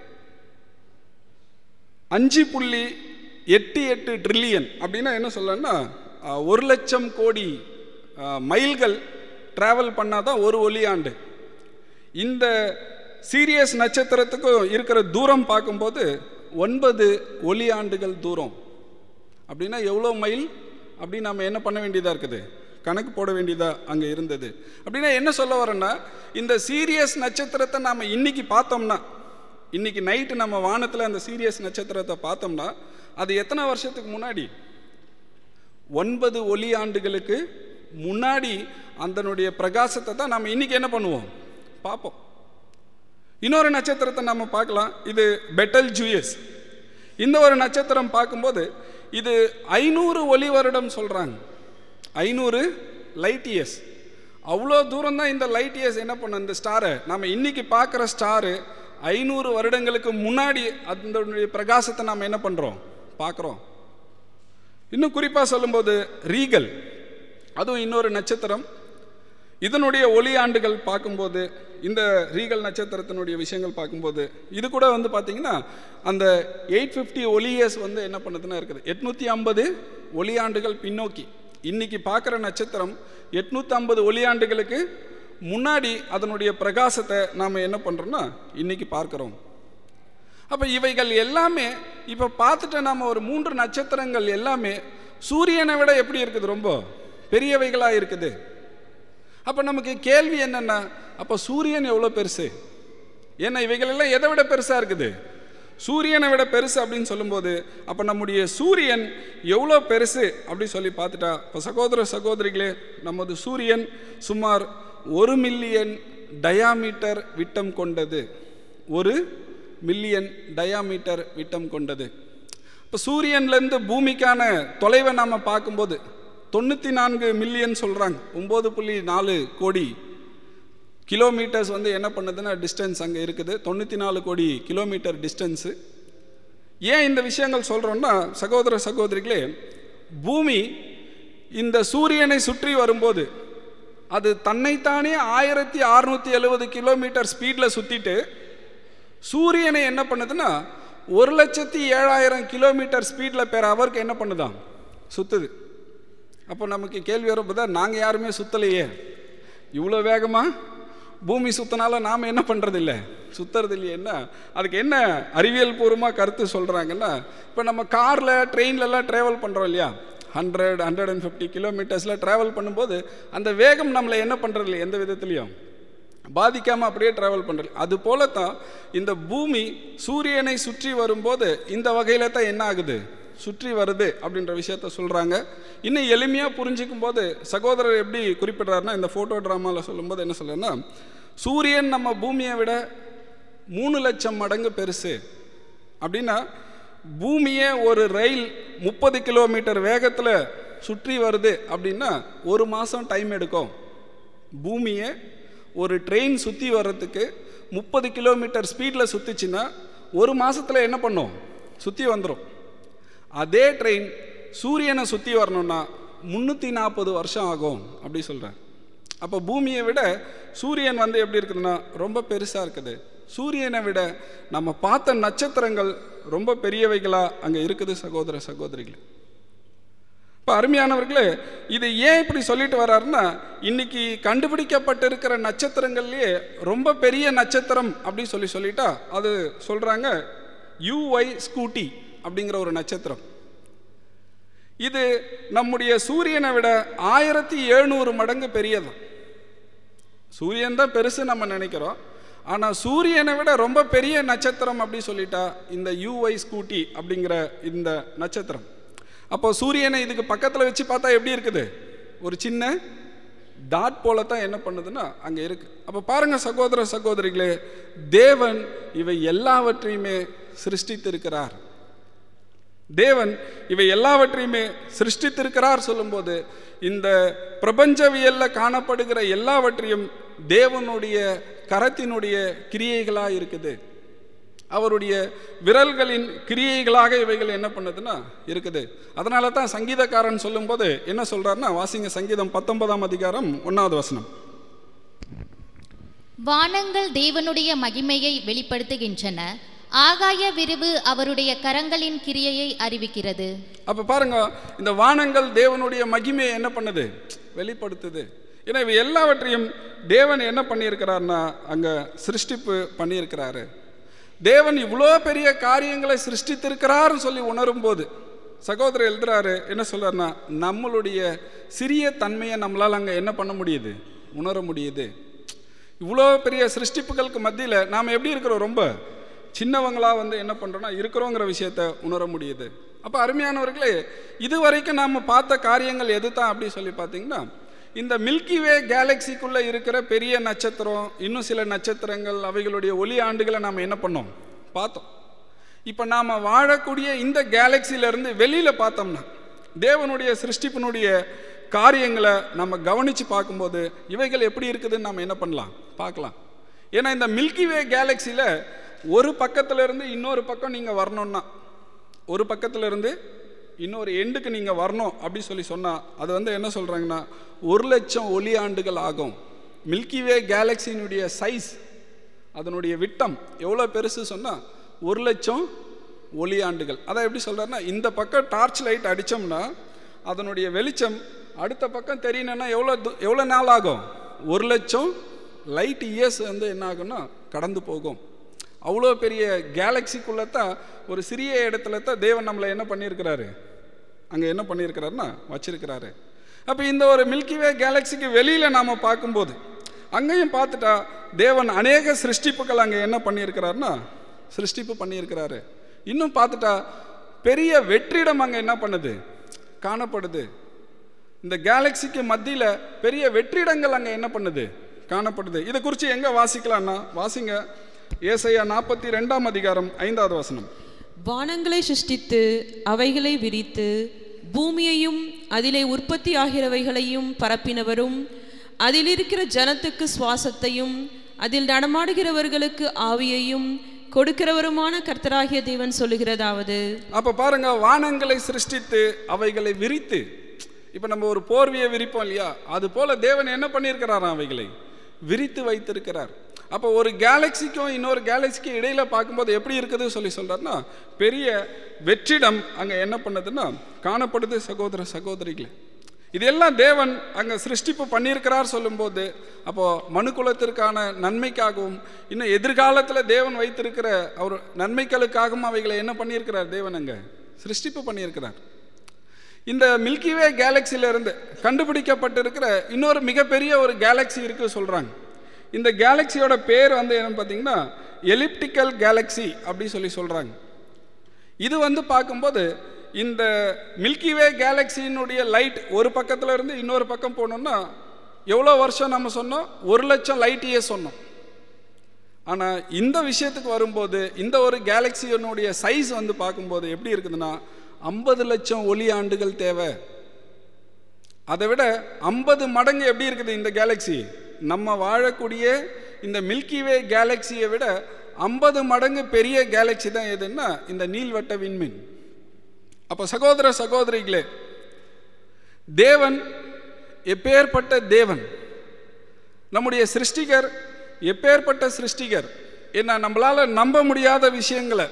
அஞ்சு புள்ளி எட்டு எட்டு ட்ரில்லியன் அப்படின்னா என்ன சொல்லணும்னா அஹ், ஒரு லட்சம் கோடி அஹ், மைல்கள் ட்ராவல் பண்ணால் தான் ஒரு ஒளியாண்டு இந்த சீரியஸ் நட்சத்திரத்துக்கும் இருக்கிற தூரம் பார்க்கும்போது ஒன்பது ஒளியாண்டுகள் தூரம் அப்படின்னா எவ்வளோ மைல் அப்படின்னு நம்ம என்ன பண்ண வேண்டியதாக இருக்குது கணக்கு போட வேண்டியதாக அங்கே இருந்தது அப்படின்னா என்ன சொல்ல வரேன்னா இந்த சீரியஸ் நட்சத்திரத்தை நாம் இன்னைக்கு பார்த்தோம்னா இன்னைக்கு நைட்டு நம்ம வானத்தில் அந்த சீரியஸ் நட்சத்திரத்தை பார்த்தோம்னா அது எத்தனை வருஷத்துக்கு முன்னாடி ஒன்பது ஒளி ஆண்டுகளுக்கு முன்னாடி அதனுடைய பிரகாசத்தை தான் நம்ம இன்னைக்கு என்ன பண்ணுவோம் பார்ப்போம் இன்னொரு நட்சத்திரத்தை நம்ம பார்க்கலாம் இது பெட்டல் ஜூயஸ் இந்த ஒரு நட்சத்திரம் பார்க்கும்போது இது ஐநூறு ஒளி வருடம் சொல்கிறாங்க ஐநூறு லைட் இயர்ஸ் அவ்வளோ தூரம் தான் இந்த லைட் இயர்ஸ் என்ன பண்ணும் இந்த ஸ்டாரை நம்ம இன்னைக்கு பார்க்குற ஸ்டாரு ஐநூறு வருடங்களுக்கு முன்னாடி அதனுடைய பிரகாசத்தை நாம் என்ன பண்ணுறோம் பார்க்குறோம் இன்னும் குறிப்பாக சொல்லும்போது ரீகல் அதுவும் இன்னொரு நட்சத்திரம் இதனுடைய ஒளி ஆண்டுகள் பார்க்கும்போது இந்த ரீகல் நட்சத்திரத்தினுடைய விஷயங்கள் பார்க்கும்போது இது கூட வந்து பார்த்தீங்கன்னா அந்த எயிட் ஃபிஃப்டி ஒளியஸ் வந்து என்ன பண்ணுதுன்னா இருக்குது எட்நூற்றி ஐம்பது ஒளியாண்டுகள் பின்னோக்கி இன்னைக்கு பார்க்குற நட்சத்திரம் எட்நூற்றி ஐம்பது ஒளியாண்டுகளுக்கு முன்னாடி அதனுடைய பிரகாசத்தை நாம் என்ன பண்ணுறோம்னா இன்னைக்கு பார்க்குறோம் அப்போ இவைகள் எல்லாமே இப்போ பார்த்துட்டு நம்ம ஒரு மூன்று நட்சத்திரங்கள் எல்லாமே சூரியனை விட எப்படி இருக்குது ரொம்ப பெரியவைகளாக இருக்குது அப்போ நமக்கு கேள்வி என்னென்னா அப்போ சூரியன் எவ்வளோ பெருசு ஏன்னா இவைகள் எல்லாம் எதை விட பெருசாக இருக்குது சூரியனை விட பெருசு அப்படின்னு சொல்லும்போது அப்போ நம்முடைய சூரியன் எவ்வளோ பெருசு அப்படி சொல்லி பார்த்துட்டா இப்போ சகோதர சகோதரிகளே நமது சூரியன் சுமார் ஒரு மில்லியன் டயாமீட்டர் விட்டம் கொண்டது ஒரு மில்லியன் டயாமீட்டர் விட்டம் கொண்டது இப்போ சூரியன்லேருந்து பூமிக்கான தொலைவை நாம் பார்க்கும்போது தொண்ணூற்றி நான்கு மில்லியன் சொல்கிறாங்க ஒம்பது புள்ளி நாலு கோடி கிலோமீட்டர்ஸ் வந்து என்ன பண்ணுதுன்னா டிஸ்டன்ஸ் அங்கே இருக்குது தொண்ணூற்றி நாலு கோடி கிலோமீட்டர் டிஸ்டன்ஸு ஏன் இந்த விஷயங்கள் சொல்கிறோன்னா சகோதர சகோதரிகளே பூமி இந்த சூரியனை சுற்றி வரும்போது அது தன்னைத்தானே ஆயிரத்தி அறுநூற்றி எழுபது கிலோமீட்டர் ஸ்பீடில் சுற்றிட்டு சூரியனை என்ன பண்ணுதுன்னா ஒரு லட்சத்தி ஏழாயிரம் கிலோமீட்டர் ஸ்பீடில் பேர் அவருக்கு என்ன பண்ணுதான் சுற்றுது அப்போ நமக்கு கேள்வி வரும்போது நாங்கள் யாருமே சுற்றலையே இவ்வளோ வேகமாக பூமி சுத்தினாலும் நாம் என்ன பண்ணுறதில்ல சுற்றுறது இல்லையேன்னா அதுக்கு என்ன அறிவியல் பூர்வமாக கருத்து சொல்கிறாங்கன்னா இப்போ நம்ம காரில் ட்ரெயின்லலாம் ட்ராவல் பண்ணுறோம் இல்லையா ஹண்ட்ரட் ஹண்ட்ரட் அண்ட் ஃபிஃப்டி கிலோமீட்டர்ஸில் ட்ராவல் பண்ணும்போது அந்த வேகம் நம்மளை என்ன பண்ணுறது இல்லை எந்த விதத்துலையும் பாதிக்காமல் அப்படியே ட்ராவல் பண்ணுறது அது போல தான் இந்த பூமி சூரியனை சுற்றி வரும்போது இந்த வகையில் தான் என்ன ஆகுது சுற்றி வருது அப்படின்ற விஷயத்த சொல்கிறாங்க இன்னும் எளிமையாக புரிஞ்சிக்கும் போது சகோதரர் எப்படி குறிப்பிட்றாருன்னா இந்த ஃபோட்டோ ட்ராமாவில் சொல்லும்போது என்ன சொல்லுன்னா சூரியன் நம்ம பூமியை விட மூணு லட்சம் மடங்கு பெருசு அப்படின்னா பூமியே ஒரு ரயில் முப்பது கிலோமீட்டர் வேகத்தில் சுற்றி வருது அப்படின்னா ஒரு மாதம் டைம் எடுக்கும் பூமியை ஒரு ட்ரெயின் சுற்றி வர்றதுக்கு முப்பது கிலோமீட்டர் ஸ்பீடில் சுற்றிச்சுன்னா ஒரு மாதத்தில் என்ன பண்ணும் சுற்றி வந்துடும் அதே ட்ரெயின் சூரியனை சுற்றி வரணும்னா முந்நூற்றி நாற்பது வருஷம் ஆகும் அப்படி சொல்கிறார் அப்போ பூமியை விட சூரியன் வந்து எப்படி இருக்குதுன்னா ரொம்ப பெருசாக இருக்குது சூரியனை விட நம்ம பார்த்த நட்சத்திரங்கள் ரொம்ப பெரியவைகளாக அங்கே இருக்குது சகோதர சகோதரிகள் இப்போ அருமையானவர்களே இது ஏன் இப்படி சொல்லிட்டு வர்றாருன்னா இன்னைக்கு கண்டுபிடிக்கப்பட்டிருக்கிற நட்சத்திரங்கள்லேயே ரொம்ப பெரிய நட்சத்திரம் அப்படி சொல்லி சொல்லிட்டா அது சொல்கிறாங்க யூஒய் ஸ்கூட்டி அப்படிங்கிற ஒரு நட்சத்திரம் இது நம்முடைய சூரியனை விட ஆயிரத்தி எழுநூறு மடங்கு பெரியது சூரியன் தான் பெருசு நம்ம நினைக்கிறோம் ஆனால் சூரியனை விட ரொம்ப பெரிய நட்சத்திரம் அப்படி சொல்லிட்டா இந்த யூஒய் ஸ்கூட்டி அப்படிங்கிற இந்த நட்சத்திரம் அப்போ சூரியனை இதுக்கு பக்கத்தில் வச்சு பார்த்தா எப்படி இருக்குது ஒரு சின்ன டாட் போல தான் என்ன பண்ணுதுன்னா அங்கே இருக்கு அப்போ பாருங்க சகோதர சகோதரிகளே தேவன் இவை எல்லாவற்றையுமே சிருஷ்டித்திருக்கிறார் தேவன் இவை எல்லாவற்றையுமே சிருஷ்டித்திருக்கிறார் சொல்லும்போது இந்த பிரபஞ்சவியல்ல காணப்படுகிற எல்லாவற்றையும் தேவனுடைய கரத்தினுடைய கிரியைகளாக இருக்குது அவருடைய விரல்களின் கிரியைகளாக இவைகள் என்ன பண்ணுதுன்னா இருக்குது அதனால தான் சங்கீதக்காரன் சொல்லும்போது என்ன சொல்றாருன்னா வாசிங்க சங்கீதம் பத்தொன்பதாம் அதிகாரம் ஒன்றாவது வசனம் வானங்கள் தேவனுடைய மகிமையை வெளிப்படுத்துகின்றன ஆகாய விரிவு அவருடைய கரங்களின் கிரியையை அறிவிக்கிறது அப்ப பாருங்க இந்த வானங்கள் தேவனுடைய மகிமையை என்ன பண்ணுது வெளிப்படுத்துது ஏன்னா இவை எல்லாவற்றையும் தேவன் என்ன பண்ணியிருக்கிறார்னா அங்க சிருஷ்டிப்பு பண்ணியிருக்கிறாரு தேவன் இவ்வளோ பெரிய காரியங்களை சிருஷ்டித்திருக்கிறாருன்னு சொல்லி உணரும் போது சகோதரர் எழுதுறாரு என்ன சொல்றாருன்னா நம்மளுடைய சிறிய தன்மையை நம்மளால் அங்கே என்ன பண்ண முடியுது உணர முடியுது இவ்வளோ பெரிய சிருஷ்டிப்புகளுக்கு மத்தியில் நாம் எப்படி இருக்கிறோம் ரொம்ப சின்னவங்களா வந்து என்ன பண்ணுறோன்னா இருக்கிறோங்கிற விஷயத்த உணர முடியுது அப்போ அருமையானவர்களே இது வரைக்கும் நாம் பார்த்த காரியங்கள் எது தான் அப்படி சொல்லி பார்த்தீங்கன்னா இந்த மில்கி வே கேலக்சிக்குள்ளே இருக்கிற பெரிய நட்சத்திரம் இன்னும் சில நட்சத்திரங்கள் அவைகளுடைய ஒளி ஆண்டுகளை நாம் என்ன பண்ணோம் பார்த்தோம் இப்போ நாம் வாழக்கூடிய இந்த கேலக்சியிலேருந்து வெளியில் பார்த்தோம்னா தேவனுடைய சிருஷ்டிப்பினுடைய காரியங்களை நம்ம கவனித்து பார்க்கும்போது இவைகள் எப்படி இருக்குதுன்னு நம்ம என்ன பண்ணலாம் பார்க்கலாம் ஏன்னா இந்த மில்கி வே கேலக்சியில் ஒரு பக்கத்துல இருந்து இன்னொரு பக்கம் நீங்கள் வரணும்னா ஒரு பக்கத்துல இருந்து இன்னொரு எண்டுக்கு நீங்கள் வரணும் அப்படி சொல்லி சொன்னால் அது வந்து என்ன சொல்கிறாங்கன்னா ஒரு லட்சம் ஒளி ஆண்டுகள் ஆகும் மில்கி வே கேலக்சியினுடைய சைஸ் அதனுடைய விட்டம் எவ்வளோ பெருசு சொன்னால் ஒரு லட்சம் ஒளி ஆண்டுகள் அதை எப்படி சொல்கிறாருன்னா இந்த பக்கம் டார்ச் லைட் அடித்தோம்னா அதனுடைய வெளிச்சம் அடுத்த பக்கம் தெரியணும்னா எவ்வளோ து- எவ்வளோ நாள் ஆகும் ஒரு லட்சம் லைட் இயர்ஸ் வந்து என்ன ஆகும்னா கடந்து போகும் அவ்வளோ பெரிய கேலக்சிக்குள்ளே தான் ஒரு சிறிய இடத்துல தான் தேவன் நம்மளை என்ன பண்ணியிருக்கிறாரு அங்கே என்ன பண்ணியிருக்கிறாருன்னா வச்சிருக்கிறாரு அப்போ இந்த ஒரு மில்கி வே கேலக்சிக்கு வெளியில் நாம் பார்க்கும்போது அங்கேயும் பார்த்துட்டா தேவன் அநேக சிருஷ்டிப்புகள் அங்கே என்ன பண்ணியிருக்கிறாருன்னா சிருஷ்டிப்பு பண்ணியிருக்கிறாரு இன்னும் பார்த்துட்டா பெரிய வெற்றிடம் அங்கே என்ன பண்ணுது காணப்படுது இந்த கேலக்சிக்கு மத்தியில் பெரிய வெற்றிடங்கள் அங்கே என்ன பண்ணுது காணப்படுது இதை குறித்து எங்கே வாசிக்கலாம்னா வாசிங்க ஏசையா நாற்பத்தி ரெண்டாம் அதிகாரம் ஐந்தாவது வசனம் வானங்களை சிருஷ்டித்து அவைகளை விரித்து பூமியையும் அதிலே உற்பத்தி ஆகிறவைகளையும் பரப்பினவரும் அதில் இருக்கிற ஜனத்துக்கு சுவாசத்தையும் அதில் நடமாடுகிறவர்களுக்கு ஆவியையும் கொடுக்கிறவருமான கர்த்தராகிய தேவன் சொல்லுகிறதாவது அப்போ பாருங்க வானங்களை சிருஷ்டித்து அவைகளை விரித்து இப்போ நம்ம ஒரு போர்வையை விரிப்போம் இல்லையா அது போல தேவன் என்ன பண்ணியிருக்கிறாராம் அவைகளை விரித்து வைத்திருக்கிறார் அப்போ ஒரு கேலக்சிக்கும் இன்னொரு கேலக்சிக்கும் இடையில பார்க்கும்போது எப்படி இருக்குது சொல்லி சொல்றாருன்னா பெரிய வெற்றிடம் அங்கே என்ன பண்ணுதுன்னா காணப்படுது சகோதர சகோதரிகளே இதெல்லாம் தேவன் அங்கே சிருஷ்டிப்பு பண்ணியிருக்கிறார் சொல்லும்போது அப்போ மனுக்குலத்திற்கான நன்மைக்காகவும் இன்னும் எதிர்காலத்தில் தேவன் வைத்திருக்கிற அவர் நன்மைகளுக்காகவும் அவைகளை என்ன பண்ணியிருக்கிறார் தேவன் அங்கே சிருஷ்டிப்பு பண்ணியிருக்கிறார் இந்த மில்கி வே கேலக்சியிலிருந்து கண்டுபிடிக்கப்பட்டிருக்கிற இன்னொரு மிகப்பெரிய ஒரு கேலக்ஸி இருக்கு சொல்றாங்க இந்த கேலக்சியோட பேர் வந்து என்னன்னு பார்த்தீங்கன்னா எலிப்டிக்கல் கேலக்ஸி அப்படி சொல்லி சொல்றாங்க இது வந்து பார்க்கும்போது இந்த மில்கி வே கேலக்சியினுடைய லைட் ஒரு பக்கத்துல இருந்து இன்னொரு பக்கம் போகணும்னா எவ்வளோ வருஷம் நம்ம சொன்னோம் ஒரு லட்சம் லைட் இயர்ஸ் சொன்னோம் ஆனால் இந்த விஷயத்துக்கு வரும்போது இந்த ஒரு கேலக்சியினுடைய சைஸ் வந்து பார்க்கும்போது எப்படி இருக்குதுன்னா ஐம்பது லட்சம் ஒளி ஆண்டுகள் தேவை அதை விட ஐம்பது மடங்கு எப்படி இருக்குது இந்த கேலக்ஸி நம்ம வாழக்கூடிய இந்த மில்கி வே கேலக்சியை விட ஐம்பது மடங்கு பெரிய கேலக்ஸி தான் எதுன்னா இந்த நீள்வட்ட விண்மீன் அப்போ சகோதர சகோதரிகளே தேவன் எப்பேற்பட்ட தேவன் நம்முடைய சிருஷ்டிகர் எப்பேற்பட்ட சிருஷ்டிகர் என்ன நம்மளால நம்ப முடியாத விஷயங்களை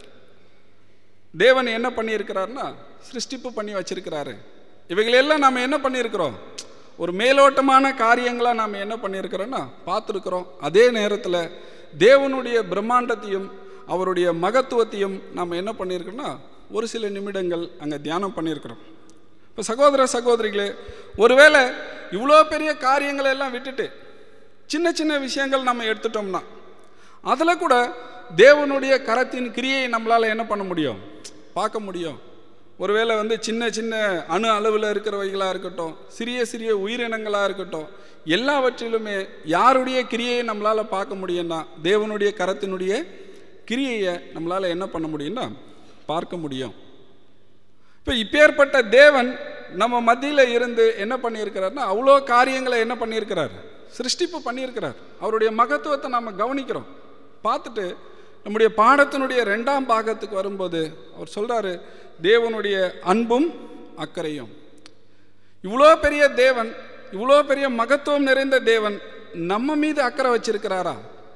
தேவன் என்ன பண்ணியிருக்கிறாருன்னா சிருஷ்டிப்பு பண்ணி வச்சிருக்கிறாரு இவைகளெல்லாம் நாம் என்ன பண்ணியிருக்கிறோம் ஒரு மேலோட்டமான காரியங்களாக நாம் என்ன பண்ணியிருக்கிறோன்னா பார்த்துருக்குறோம் அதே நேரத்தில் தேவனுடைய பிரம்மாண்டத்தையும் அவருடைய மகத்துவத்தையும் நாம் என்ன பண்ணியிருக்கிறோன்னா ஒரு சில நிமிடங்கள் அங்கே தியானம் பண்ணியிருக்கிறோம் இப்போ சகோதர சகோதரிகளே ஒருவேளை இவ்வளோ பெரிய காரியங்களை எல்லாம் விட்டுட்டு சின்ன சின்ன விஷயங்கள் நம்ம எடுத்துட்டோம்னா அதில் கூட தேவனுடைய கரத்தின் கிரியை நம்மளால் என்ன பண்ண முடியும் பார்க்க முடியும் ஒருவேளை வந்து சின்ன சின்ன அணு அளவில் இருக்கிறவைகளாக இருக்கட்டும் சிறிய சிறிய உயிரினங்களாக இருக்கட்டும் எல்லாவற்றிலுமே யாருடைய கிரியையை நம்மளால் பார்க்க முடியும்னா தேவனுடைய கரத்தினுடைய கிரியையை நம்மளால் என்ன பண்ண முடியும்னா பார்க்க முடியும் இப்போ இப்பேற்பட்ட தேவன் நம்ம மத்தியில் இருந்து என்ன பண்ணியிருக்கிறார்னா அவ்வளோ காரியங்களை என்ன பண்ணியிருக்கிறார் சிருஷ்டிப்பு பண்ணியிருக்கிறார் அவருடைய மகத்துவத்தை நம்ம கவனிக்கிறோம் பார்த்துட்டு நம்முடைய பாடத்தினுடைய ரெண்டாம் பாகத்துக்கு வரும்போது அவர் சொல்றாரு தேவனுடைய அன்பும் அக்கறையும் இவ்வளோ பெரிய தேவன் இவ்வளோ பெரிய மகத்துவம் நிறைந்த தேவன் நம்ம மீது அக்கறை வச்சிருக்கிறாரா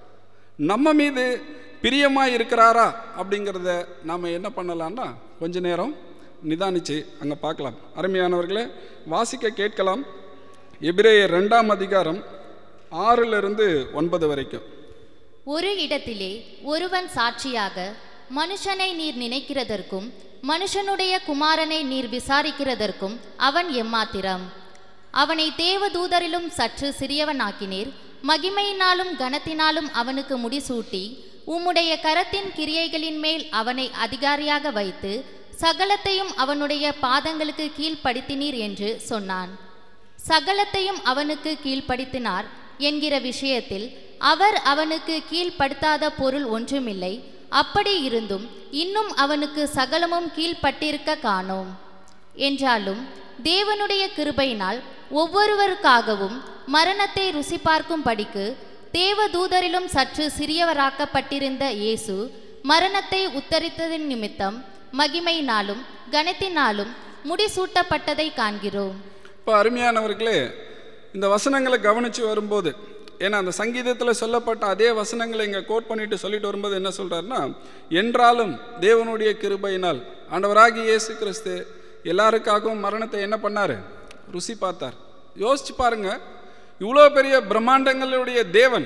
நம்ம மீது பிரியமா இருக்கிறாரா அப்படிங்கிறத நாம் என்ன பண்ணலாம்னா கொஞ்ச நேரம் நிதானிச்சு அங்கே பார்க்கலாம் அருமையானவர்களே வாசிக்க கேட்கலாம் எபிரேயர் ரெண்டாம் அதிகாரம் ஆறிலிருந்து ஒன்பது வரைக்கும் ஒரு இடத்திலே ஒருவன் சாட்சியாக மனுஷனை நீர் நினைக்கிறதற்கும் மனுஷனுடைய குமாரனை நீர் விசாரிக்கிறதற்கும் அவன் எம்மாத்திரம் அவனை தேவதூதரிலும் சற்று சிறியவனாக்கினீர் மகிமையினாலும் கனத்தினாலும் அவனுக்கு முடிசூட்டி உம்முடைய கரத்தின் கிரியைகளின் மேல் அவனை அதிகாரியாக வைத்து சகலத்தையும் அவனுடைய பாதங்களுக்கு கீழ்ப்படுத்தினீர் என்று சொன்னான் சகலத்தையும் அவனுக்கு கீழ்ப்படுத்தினார் என்கிற விஷயத்தில் அவர் அவனுக்கு கீழ்ப்படுத்தாத பொருள் ஒன்றுமில்லை அப்படி இருந்தும் இன்னும் அவனுக்கு சகலமும் கீழ்ப்பட்டிருக்க காணோம் என்றாலும் தேவனுடைய கிருபையினால் ஒவ்வொருவருக்காகவும் மரணத்தை ருசி பார்க்கும்படிக்கு தேவதூதரிலும் சற்று சிறியவராக்கப்பட்டிருந்த இயேசு மரணத்தை உத்தரித்ததின் நிமித்தம் மகிமையினாலும் கனத்தினாலும் முடிசூட்டப்பட்டதை காண்கிறோம் இப்போ அருமையானவர்களே இந்த வசனங்களை கவனித்து வரும்போது ஏன்னா அந்த சங்கீதத்தில் சொல்லப்பட்ட அதே வசனங்களை இங்கே கோட் பண்ணிட்டு சொல்லிட்டு வரும்போது என்ன சொல்கிறாருன்னா என்றாலும் தேவனுடைய கிருபையினால் ஆண்டவராகி இயேசு கிறிஸ்து எல்லாருக்காகவும் மரணத்தை என்ன பண்ணார் ருசி பார்த்தார் யோசிச்சு பாருங்க இவ்வளோ பெரிய பிரம்மாண்டங்களுடைய தேவன்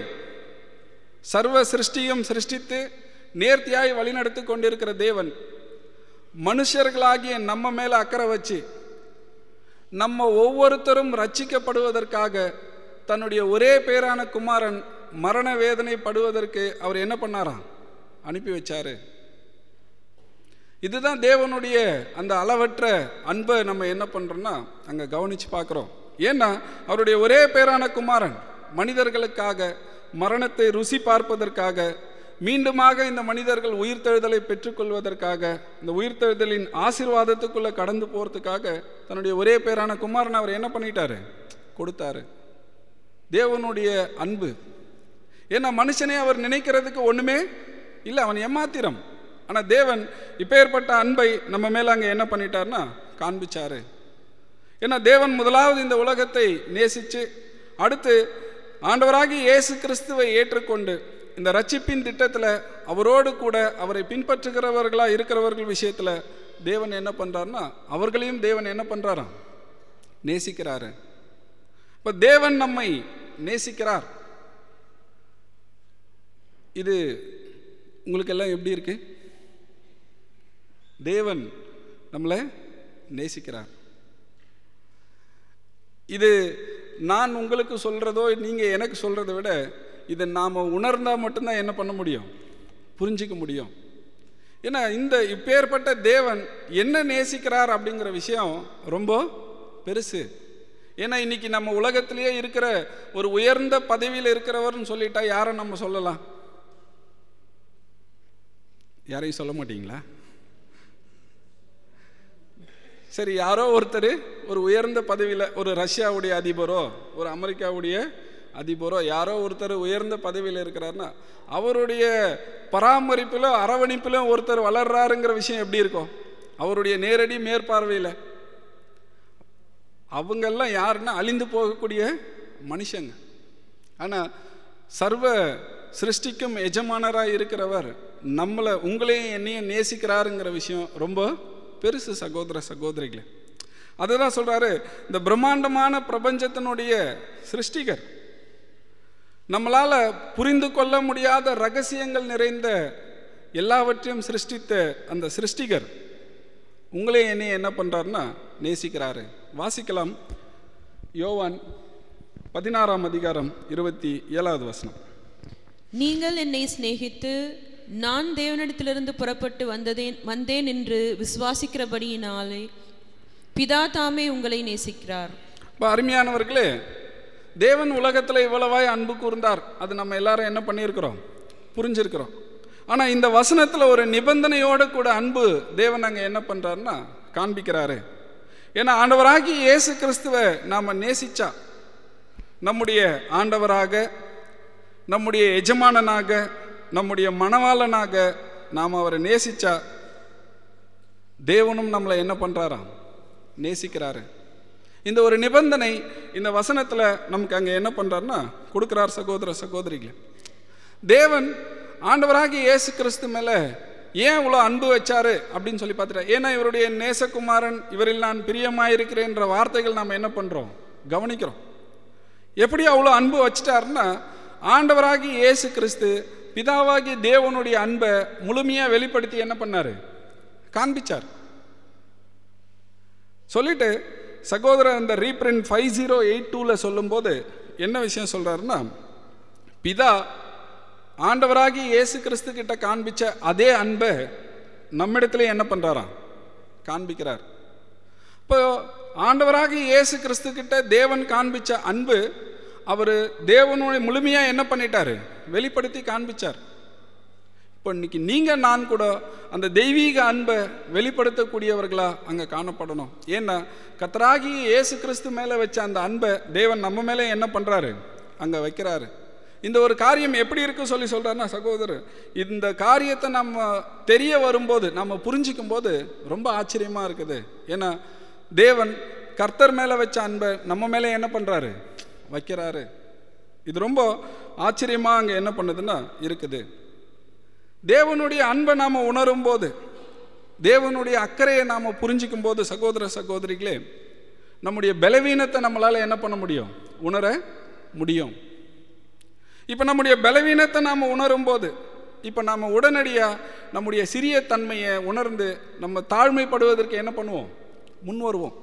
சர்வ சிருஷ்டியும் சிருஷ்டித்து நேர்த்தியாய் வழிநடத்தி கொண்டிருக்கிற தேவன் மனுஷர்களாகிய நம்ம மேலே அக்கறை வச்சு நம்ம ஒவ்வொருத்தரும் ரட்சிக்கப்படுவதற்காக தன்னுடைய ஒரே பேரான குமாரன் மரண வேதனைப்படுவதற்கு அவர் என்ன பண்ணாராம் அனுப்பி வச்சாரு இதுதான் தேவனுடைய அந்த அளவற்ற அன்பை நம்ம என்ன பண்றோம்னா அங்க கவனிச்சு பார்க்குறோம் ஏன்னா அவருடைய ஒரே பேரான குமாரன் மனிதர்களுக்காக மரணத்தை ருசி பார்ப்பதற்காக மீண்டுமாக இந்த மனிதர்கள் உயிர்த்தெழுதலை பெற்றுக்கொள்வதற்காக இந்த உயிர்த்தெழுதலின் ஆசீர்வாதத்துக்குள்ள கடந்து போறதுக்காக தன்னுடைய ஒரே பேரான குமாரன் அவர் என்ன பண்ணிட்டாரு கொடுத்தாரு தேவனுடைய அன்பு ஏன்னா மனுஷனே அவர் நினைக்கிறதுக்கு ஒண்ணுமே இல்லை அவன் ஏமாத்திரம் ஆனா தேவன் இப்பேற்பட்ட அன்பை நம்ம மேல அங்க என்ன பண்ணிட்டார்னா காண்பிச்சாரு ஏன்னா தேவன் முதலாவது இந்த உலகத்தை நேசிச்சு அடுத்து ஆண்டவராகி இயேசு கிறிஸ்துவை ஏற்றுக்கொண்டு இந்த ரட்சிப்பின் திட்டத்தில் அவரோடு கூட அவரை பின்பற்றுகிறவர்களா இருக்கிறவர்கள் விஷயத்தில் தேவன் என்ன பண்றாருன்னா அவர்களையும் தேவன் என்ன பண்றாராம் நேசிக்கிறாரு இப்போ தேவன் நம்மை நேசிக்கிறார் இது உங்களுக்கு எல்லாம் எப்படி இருக்கு தேவன் நம்மளை நேசிக்கிறார் இது நான் உங்களுக்கு சொல்றதோ நீங்க எனக்கு சொல்றதை விட இதை நாம உணர்ந்தா மட்டும்தான் என்ன பண்ண முடியும் புரிஞ்சிக்க முடியும் ஏன்னா இந்த இப்பேற்பட்ட தேவன் என்ன நேசிக்கிறார் அப்படிங்கிற விஷயம் ரொம்ப பெருசு ஏன்னா இன்னைக்கு நம்ம உலகத்திலேயே இருக்கிற ஒரு உயர்ந்த பதவியில் இருக்கிறவர்னு சொல்லிட்டா யாரை நம்ம சொல்லலாம் யாரையும் சொல்ல மாட்டீங்களா சரி யாரோ ஒருத்தர் ஒரு உயர்ந்த பதவியில் ஒரு ரஷ்யாவுடைய அதிபரோ ஒரு அமெரிக்காவுடைய அதிபரோ யாரோ ஒருத்தர் உயர்ந்த பதவியில் இருக்கிறாருன்னா அவருடைய பராமரிப்பிலும் அரவணைப்பிலும் ஒருத்தர் வளர்றாருங்கிற விஷயம் எப்படி இருக்கும் அவருடைய நேரடி மேற்பார்வையில் அவங்கெல்லாம் யாருன்னா அழிந்து போகக்கூடிய மனுஷங்க ஆனால் சர்வ சிருஷ்டிக்கும் எஜமானராக இருக்கிறவர் நம்மளை உங்களையும் என்னையும் நேசிக்கிறாருங்கிற விஷயம் ரொம்ப பெருசு சகோதர சகோதரிகளே அதுதான் சொல்றாரு இந்த பிரம்மாண்டமான பிரபஞ்சத்தினுடைய சிருஷ்டிகர் நம்மளால புரிந்து கொள்ள முடியாத ரகசியங்கள் நிறைந்த எல்லாவற்றையும் சிருஷ்டித்த அந்த சிருஷ்டிகர் உங்களே என்னை என்ன பண்றாருன்னா நேசிக்கிறாரு வாசிக்கலாம் யோவான் பதினாறாம் அதிகாரம் இருபத்தி ஏழாவது வசனம் நீங்கள் என்னை சிநேகித்து நான் தேவனிடத்திலிருந்து புறப்பட்டு வந்ததேன் வந்தேன் என்று விசுவாசிக்கிறபடியினாலே பிதா தாமே உங்களை நேசிக்கிறார் இப்போ அருமையானவர்களே தேவன் உலகத்தில் இவ்வளவாய் அன்பு கூர்ந்தார் அது நம்ம எல்லாரும் என்ன பண்ணியிருக்கிறோம் புரிஞ்சிருக்கிறோம் ஆனால் இந்த வசனத்தில் ஒரு நிபந்தனையோடு கூட அன்பு தேவன் அங்கே என்ன பண்ணுறாருன்னா காண்பிக்கிறாரு ஏன்னா ஆண்டவராகி இயேசு கிறிஸ்துவை நாம் நேசிச்சா நம்முடைய ஆண்டவராக நம்முடைய எஜமானனாக நம்முடைய மணவாளனாக நாம் அவரை நேசிச்சா தேவனும் நம்மளை என்ன பண்ணுறாராம் நேசிக்கிறாரு இந்த ஒரு நிபந்தனை இந்த வசனத்தில் நமக்கு அங்கே என்ன பண்ணுறாருன்னா கொடுக்குறார் சகோதர சகோதரிகளே தேவன் ஆண்டவராகிய இயேசு கிறிஸ்து மேலே ஏன் இவ்வளோ அன்பு வச்சாரு அப்படின்னு சொல்லி பார்த்துட்டா ஏன்னா இவருடைய நேசகுமாரன் இவரில் நான் பிரியமாயிருக்கிறேன்ற வார்த்தைகள் நாம் என்ன பண்ணுறோம் கவனிக்கிறோம் எப்படி அவ்வளோ அன்பு வச்சிட்டாருன்னா ஆண்டவராகி இயேசு கிறிஸ்து பிதாவாகி தேவனுடைய அன்பை முழுமையாக வெளிப்படுத்தி என்ன பண்ணாரு காண்பிச்சார் சொல்லிட்டு சகோதரர் அந்த ரீப்ரிண்ட் ஃபைவ் ஜீரோ எயிட் டூவில் சொல்லும்போது என்ன விஷயம் சொல்கிறாருன்னா பிதா ஆண்டவராகி இயேசு கிறிஸ்து கிட்ட காண்பிச்ச அதே அன்பை நம்மிடத்துல என்ன பண்ணுறாராம் காண்பிக்கிறார் இப்போ ஆண்டவராகி இயேசு கிறிஸ்து கிட்ட தேவன் காண்பிச்ச அன்பு அவர் தேவனுடைய முழுமையாக என்ன பண்ணிட்டாரு வெளிப்படுத்தி காண்பிச்சார் இப்போ இன்னைக்கு நீங்கள் நான் கூட அந்த தெய்வீக அன்பை வெளிப்படுத்தக்கூடியவர்களா அங்கே காணப்படணும் ஏன்னா கத்தராகி இயேசு கிறிஸ்து மேலே வச்ச அந்த அன்பை தேவன் நம்ம மேலே என்ன பண்ணுறாரு அங்கே வைக்கிறாரு இந்த ஒரு காரியம் எப்படி இருக்கு சொல்லி சொல்கிறாருன்னா சகோதரர் இந்த காரியத்தை நம்ம தெரிய வரும்போது நம்ம புரிஞ்சிக்கும் போது ரொம்ப ஆச்சரியமாக இருக்குது ஏன்னா தேவன் கர்த்தர் மேலே வச்ச அன்பை நம்ம மேலே என்ன பண்ணுறாரு வைக்கிறாரு இது ரொம்ப ஆச்சரியமாக அங்கே என்ன பண்ணுதுன்னா இருக்குது தேவனுடைய அன்பை நாம் உணரும் போது தேவனுடைய அக்கறையை நாம் புரிஞ்சிக்கும் போது சகோதர சகோதரிகளே நம்முடைய பலவீனத்தை நம்மளால் என்ன பண்ண முடியும் உணர முடியும் இப்போ நம்முடைய பலவீனத்தை நாம் உணரும் போது இப்போ நாம் உடனடியாக நம்முடைய சிறிய தன்மையை உணர்ந்து நம்ம தாழ்மைப்படுவதற்கு என்ன பண்ணுவோம் முன் வருவோம்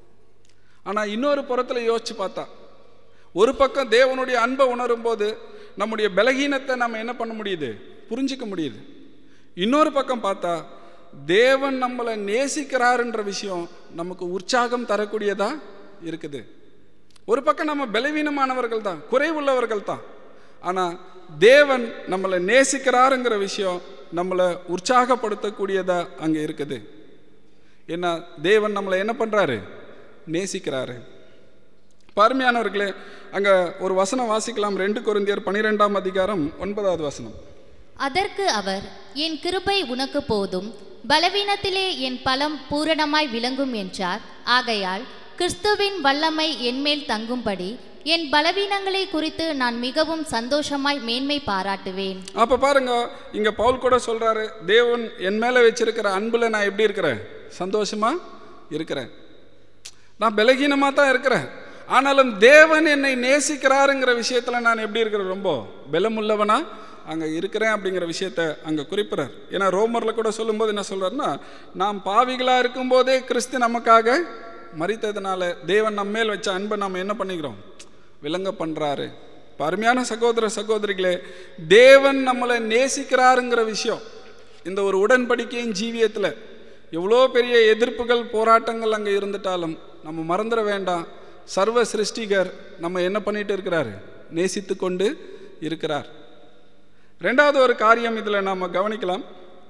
ஆனால் இன்னொரு புறத்தில் யோசிச்சு பார்த்தா ஒரு பக்கம் தேவனுடைய அன்பை உணரும் போது நம்முடைய பலகீனத்தை நம்ம என்ன பண்ண முடியுது புரிஞ்சிக்க முடியுது இன்னொரு பக்கம் பார்த்தா தேவன் நம்மளை நேசிக்கிறாருன்ற விஷயம் நமக்கு உற்சாகம் தரக்கூடியதா இருக்குது ஒரு பக்கம் நம்ம பலவீனமானவர்கள் தான் குறைவுள்ளவர்கள் தான் ஆனால் தேவன் நம்மளை நேசிக்கிறாருங்கிற விஷயம் நம்மளை உற்சாகப்படுத்தக்கூடியதா அங்கே இருக்குது ஏன்னா தேவன் நம்மளை என்ன பண்ணுறாரு நேசிக்கிறாரு பார்மையானவர்களே அங்கே ஒரு வசனம் வாசிக்கலாம் ரெண்டு கொரிந்தியர் பனிரெண்டாம் அதிகாரம் ஒன்பதாவது வசனம் அதற்கு அவர் என் கிருபை உனக்கு போதும் பலவீனத்திலே என் பலம் பூரணமாய் விளங்கும் என்றார் ஆகையால் கிறிஸ்துவின் வல்லமை என்மேல் தங்கும்படி என் பலவீனங்களை குறித்து நான் மிகவும் சந்தோஷமாய் மேன்மை பாராட்டுவேன் அப்போ பாருங்க இங்கே பவுல் கூட சொல்கிறாரு தேவன் என் மேலே வச்சிருக்கிற அன்பில் நான் எப்படி இருக்கிறேன் சந்தோஷமா இருக்கிறேன் நான் பலகீனமாக தான் இருக்கிறேன் ஆனாலும் தேவன் என்னை நேசிக்கிறாருங்கிற விஷயத்தில் நான் எப்படி இருக்கிறேன் ரொம்ப பலமுள்ளவனா அங்கே இருக்கிறேன் அப்படிங்கிற விஷயத்த அங்கே குறிப்பிறார் ஏன்னா ரோமரில் கூட சொல்லும்போது என்ன சொல்கிறாருன்னா நாம் பாவிகளாக இருக்கும்போதே கிறிஸ்து நமக்காக மறித்ததுனால தேவன் நம்ம மேல் வச்ச அன்பை நம்ம என்ன பண்ணிக்கிறோம் விளங்க பண்ணுறாரு அருமையான சகோதர சகோதரிகளே தேவன் நம்மளை நேசிக்கிறாருங்கிற விஷயம் இந்த ஒரு உடன்படிக்கையின் ஜீவியத்தில் எவ்வளோ பெரிய எதிர்ப்புகள் போராட்டங்கள் அங்கே இருந்துட்டாலும் நம்ம மறந்துட வேண்டாம் சர்வ சிருஷ்டிகர் நம்ம என்ன பண்ணிட்டு இருக்கிறாரு நேசித்து கொண்டு இருக்கிறார் ரெண்டாவது ஒரு காரியம் இதில் நாம் கவனிக்கலாம்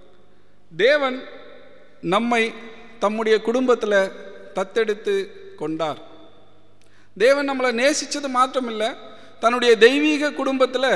தேவன் நம்மை தம்முடைய குடும்பத்தில் தத்தெடுத்து கொண்டார் தேவன் நம்மளை நேசித்தது மாத்திரமில்லை தன்னுடைய தெய்வீக குடும்பத்தில்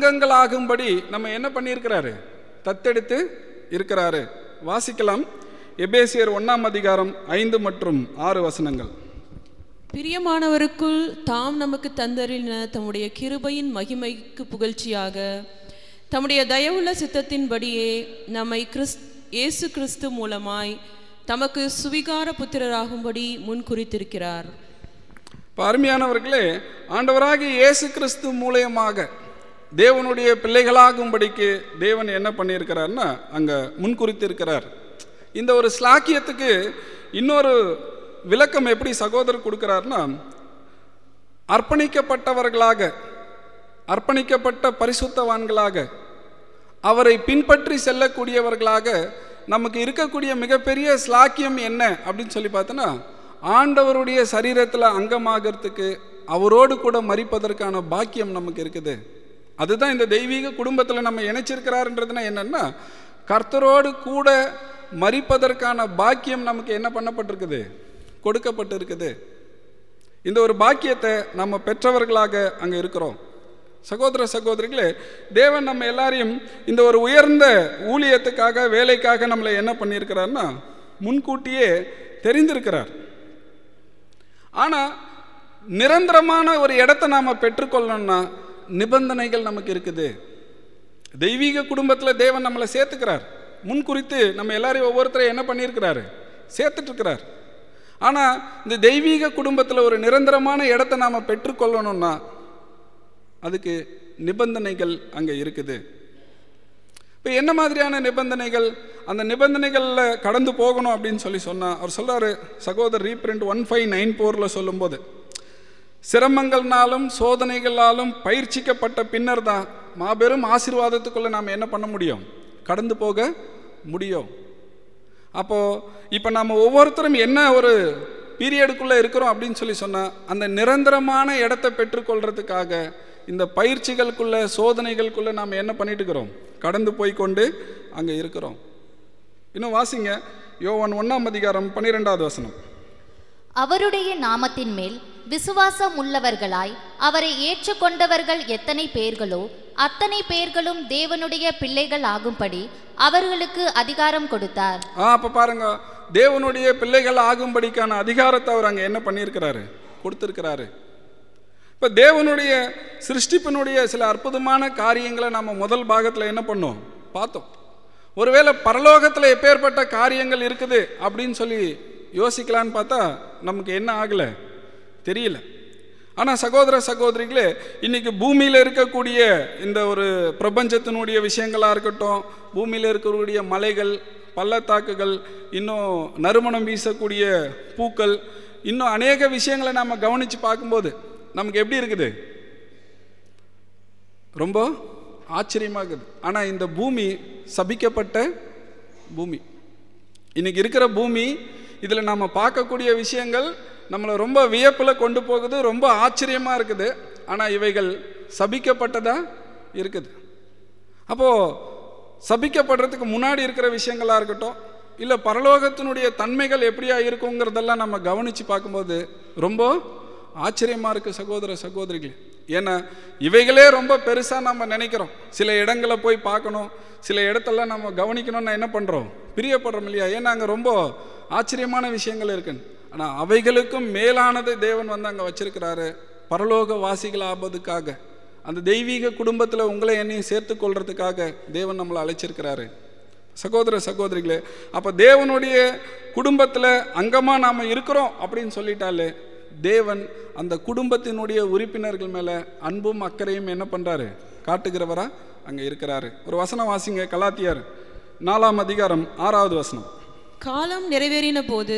அங்கங்களாகும்படி நம்ம என்ன பண்ணியிருக்கிறாரு தத்தெடுத்து இருக்கிறாரு வாசிக்கலாம் எபேசியர் ஒன்றாம் அதிகாரம் ஐந்து மற்றும் ஆறு வசனங்கள் பிரியமானவருக்குள் தாம் நமக்கு தந்தரின தம்முடைய கிருபையின் மகிமைக்கு புகழ்ச்சியாக தம்முடைய தயவுள்ள சித்தத்தின்படியே நம்மை கிறிஸ் இயேசு கிறிஸ்து மூலமாய் தமக்கு சுவிகார புத்திரராகும்படி முன்குறித்திருக்கிறார் இப்போ அருமையானவர்களே ஆண்டவராகிய இயேசு கிறிஸ்து மூலியமாக தேவனுடைய பிள்ளைகளாகும்படிக்கு தேவன் என்ன பண்ணியிருக்கிறார்னா அங்கே முன்குறித்திருக்கிறார் இந்த ஒரு ஸ்லாக்கியத்துக்கு இன்னொரு விளக்கம் எப்படி சகோதரர் கொடுக்கிறார்னா அர்ப்பணிக்கப்பட்டவர்களாக அர்ப்பணிக்கப்பட்ட பரிசுத்தவான்களாக அவரை பின்பற்றி செல்லக்கூடியவர்களாக நமக்கு இருக்கக்கூடிய மிகப்பெரிய ஸ்லாக்கியம் என்ன அப்படின்னு சொல்லி பார்த்தோன்னா ஆண்டவருடைய சரீரத்தில் அங்கமாகறதுக்கு அவரோடு கூட மறிப்பதற்கான பாக்கியம் நமக்கு இருக்குது அதுதான் இந்த தெய்வீக குடும்பத்தில் நம்ம இணைச்சிருக்கிறாருன்றதுனா என்னன்னா கர்த்தரோடு கூட மறிப்பதற்கான பாக்கியம் நமக்கு என்ன பண்ணப்பட்டிருக்குது கொடுக்கப்பட்டு இருக்குது இந்த ஒரு பாக்கியத்தை நம்ம பெற்றவர்களாக அங்கே இருக்கிறோம் சகோதர சகோதரிகளே தேவன் நம்ம எல்லாரையும் இந்த ஒரு உயர்ந்த ஊழியத்துக்காக வேலைக்காக நம்மளை என்ன பண்ணியிருக்கிறார்னா முன்கூட்டியே தெரிந்திருக்கிறார் ஆனால் நிரந்தரமான ஒரு இடத்த நாம் பெற்றுக்கொள்ளணும்னா நிபந்தனைகள் நமக்கு இருக்குது தெய்வீக குடும்பத்தில் தேவன் நம்மளை சேர்த்துக்கிறார் முன்குறித்து நம்ம எல்லாரையும் ஒவ்வொருத்தரையும் என்ன பண்ணியிருக்கிறாரு சேர்த்துட்டு இருக்கிறார் ஆனால் இந்த தெய்வீக குடும்பத்தில் ஒரு நிரந்தரமான இடத்த நாம் பெற்றுக்கொள்ளணும்னா அதுக்கு நிபந்தனைகள் அங்கே இருக்குது இப்போ என்ன மாதிரியான நிபந்தனைகள் அந்த நிபந்தனைகளில் கடந்து போகணும் அப்படின்னு சொல்லி சொன்னால் அவர் சொல்கிறாரு சகோதரர் ரீப்ரிண்ட் ஒன் ஃபைவ் நைன் ஃபோரில் சொல்லும்போது சிரமங்கள்னாலும் சோதனைகளாலும் பயிற்சிக்கப்பட்ட பின்னர் தான் மாபெரும் ஆசீர்வாதத்துக்குள்ளே நாம் என்ன பண்ண முடியும் கடந்து போக முடியும் அப்போது இப்போ நம்ம ஒவ்வொருத்தரும் என்ன ஒரு பீரியடுக்குள்ளே இருக்கிறோம் அப்படின்னு சொல்லி சொன்னால் அந்த நிரந்தரமான இடத்தை பெற்றுக்கொள்றதுக்காக இந்த பயிற்சிகளுக்குள்ள சோதனைகளுக்குள்ள நாம் என்ன பண்ணிட்டு இருக்கிறோம் கடந்து போய் கொண்டு அங்கே இருக்கிறோம் இன்னும் வாசிங்க யோவான் ஒன்றாம் அதிகாரம் பன்னிரெண்டாவது வசனம் அவருடைய நாமத்தின் மேல் விசுவாசம் உள்ளவர்களாய் அவரை ஏற்றுக்கொண்டவர்கள் எத்தனை பேர்களோ அத்தனை பேர்களும் தேவனுடைய பிள்ளைகள் ஆகும்படி அவர்களுக்கு அதிகாரம் கொடுத்தார் ஆ அப்போ பாருங்க தேவனுடைய பிள்ளைகள் ஆகும்படிக்கான அதிகாரத்தை அவர் அங்கே என்ன பண்ணியிருக்கிறாரு கொடுத்துருக்கிறாரு இப்போ தேவனுடைய சிருஷ்டிப்பினுடைய சில அற்புதமான காரியங்களை நம்ம முதல் பாகத்தில் என்ன பண்ணோம் பார்த்தோம் ஒருவேளை பரலோகத்தில் எப்பேற்பட்ட காரியங்கள் இருக்குது அப்படின்னு சொல்லி யோசிக்கலான்னு பார்த்தா நமக்கு என்ன ஆகலை தெரியல ஆனால் சகோதர சகோதரிகளே இன்னைக்கு பூமியில் இருக்கக்கூடிய இந்த ஒரு பிரபஞ்சத்தினுடைய விஷயங்களாக இருக்கட்டும் பூமியில் இருக்கக்கூடிய மலைகள் பள்ளத்தாக்குகள் இன்னும் நறுமணம் வீசக்கூடிய பூக்கள் இன்னும் அநேக விஷயங்களை நம்ம கவனித்து பார்க்கும்போது நமக்கு எப்படி இருக்குது ரொம்ப ஆச்சரியமாக இருக்குது ஆனால் இந்த பூமி சபிக்கப்பட்ட பூமி இன்னைக்கு இருக்கிற பூமி இதில் நம்ம பார்க்கக்கூடிய விஷயங்கள் நம்மளை ரொம்ப வியப்பில் கொண்டு போகுது ரொம்ப ஆச்சரியமாக இருக்குது ஆனால் இவைகள் சபிக்கப்பட்டதாக இருக்குது அப்போது சபிக்கப்படுறதுக்கு முன்னாடி இருக்கிற விஷயங்களாக இருக்கட்டும் இல்லை பரலோகத்தினுடைய தன்மைகள் எப்படியா இருக்குங்கிறதெல்லாம் நம்ம கவனித்து பார்க்கும்போது ரொம்ப ஆச்சரியமாக இருக்குது சகோதர சகோதரிகள் ஏன்னா இவைகளே ரொம்ப பெருசாக நம்ம நினைக்கிறோம் சில இடங்களை போய் பார்க்கணும் சில இடத்தெல்லாம் நம்ம கவனிக்கணும்னு என்ன பண்ணுறோம் பிரியப்படுறோம் இல்லையா ஏன்னா அங்கே ரொம்ப ஆச்சரியமான விஷயங்கள் இருக்குன்னு ஆனால் அவைகளுக்கும் மேலானதை தேவன் வந்து அங்கே வச்சிருக்கிறாரு பரலோக வாசிகள் ஆபதுக்காக அந்த தெய்வீக குடும்பத்தில் உங்களை என்னையும் சேர்த்து கொள்றதுக்காக தேவன் நம்மளை அழைச்சிருக்கிறாரு சகோதர சகோதரிகளே அப்போ தேவனுடைய குடும்பத்தில் அங்கமாக நாம் இருக்கிறோம் அப்படின்னு சொல்லிட்டாலே தேவன் அந்த குடும்பத்தினுடைய உறுப்பினர்கள் மேலே அன்பும் அக்கறையும் என்ன பண்ணுறாரு காட்டுகிறவரா அங்கே இருக்கிறாரு ஒரு வசனம் வாசிங்க கலாத்தியர் நாலாம் அதிகாரம் ஆறாவது வசனம் காலம் நிறைவேறின போது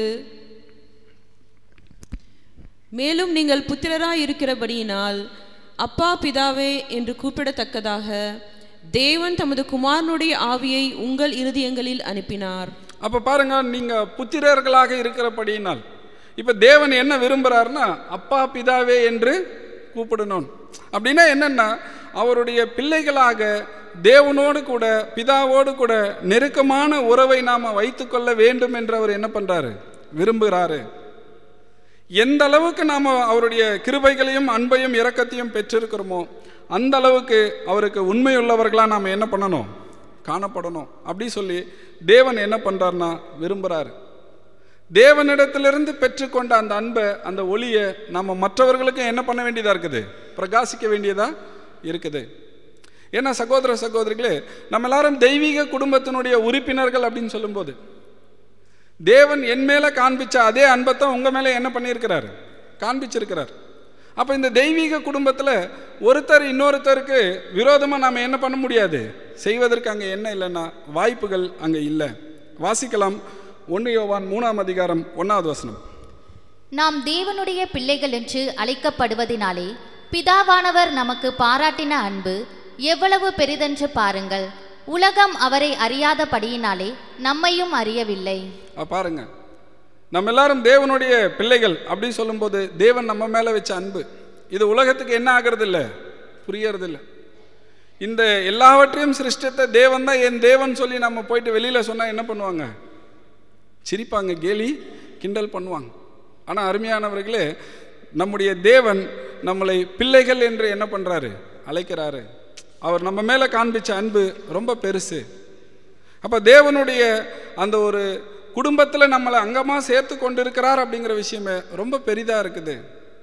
மேலும் நீங்கள் புத்திரராய் இருக்கிறபடியினால் அப்பா பிதாவே என்று கூப்பிடத்தக்கதாக தேவன் தமது குமாரனுடைய ஆவியை உங்கள் இருதயங்களில் அனுப்பினார் அப்போ பாருங்க நீங்கள் புத்திரர்களாக இருக்கிறபடியினால் இப்போ தேவன் என்ன விரும்புகிறாருன்னா அப்பா பிதாவே என்று கூப்பிடணும் அப்படின்னா என்னன்னா அவருடைய பிள்ளைகளாக தேவனோடு கூட பிதாவோடு கூட நெருக்கமான உறவை நாம் வைத்துக்கொள்ள வேண்டும் என்று அவர் என்ன பண்ணுறாரு விரும்புகிறாரு எந்த அளவுக்கு நாம் அவருடைய கிருபைகளையும் அன்பையும் இரக்கத்தையும் பெற்றிருக்கிறோமோ அந்த அளவுக்கு அவருக்கு உண்மையுள்ளவர்களாக நாம் என்ன பண்ணணும் காணப்படணும் அப்படி சொல்லி தேவன் என்ன பண்ணுறாருன்னா விரும்புகிறாரு தேவனிடத்திலிருந்து பெற்றுக்கொண்ட அந்த அன்பை அந்த ஒளியை நம்ம மற்றவர்களுக்கும் என்ன பண்ண வேண்டியதாக இருக்குது பிரகாசிக்க வேண்டியதாக இருக்குது ஏன்னா சகோதர சகோதரிகளே நம்ம எல்லாரும் தெய்வீக குடும்பத்தினுடைய உறுப்பினர்கள் அப்படின்னு சொல்லும்போது தேவன் என் மேலே காண்பிச்ச அதே அன்பைத்தான் உங்கள் மேலே என்ன பண்ணியிருக்கிறாரு காண்பிச்சிருக்கிறார் அப்போ இந்த தெய்வீக குடும்பத்தில் ஒருத்தர் இன்னொருத்தருக்கு விரோதமாக நாம் என்ன பண்ண முடியாது செய்வதற்கு அங்கே என்ன இல்லைன்னா வாய்ப்புகள் அங்கே இல்லை வாசிக்கலாம் ஒன்று யோவான் மூணாம் அதிகாரம் ஒன்றாவது வசனம் நாம் தேவனுடைய பிள்ளைகள் என்று அழைக்கப்படுவதினாலே பிதாவானவர் நமக்கு பாராட்டின அன்பு எவ்வளவு பெரிதென்று பாருங்கள் உலகம் அவரை அறியாதபடியினாலே நம்மையும் அறியவில்லை அப்ப பாருங்க நம்ம எல்லாரும் தேவனுடைய பிள்ளைகள் அப்படின்னு சொல்லும்போது தேவன் நம்ம மேலே வச்ச அன்பு இது உலகத்துக்கு என்ன ஆகிறது இல்லை புரியறது இல்லை இந்த எல்லாவற்றையும் சிருஷ்டித்த தேவன் தான் என் தேவன் சொல்லி நம்ம போயிட்டு வெளியில் சொன்னால் என்ன பண்ணுவாங்க சிரிப்பாங்க கேலி கிண்டல் பண்ணுவாங்க ஆனால் அருமையானவர்களே நம்முடைய தேவன் நம்மளை பிள்ளைகள் என்று என்ன பண்ணுறாரு அழைக்கிறாரு அவர் நம்ம மேலே காண்பிச்ச அன்பு ரொம்ப பெருசு அப்போ தேவனுடைய அந்த ஒரு குடும்பத்தில் நம்மளை அங்கமாக சேர்த்து கொண்டு இருக்கிறார் அப்படிங்கிற விஷயமே ரொம்ப பெரிதாக இருக்குது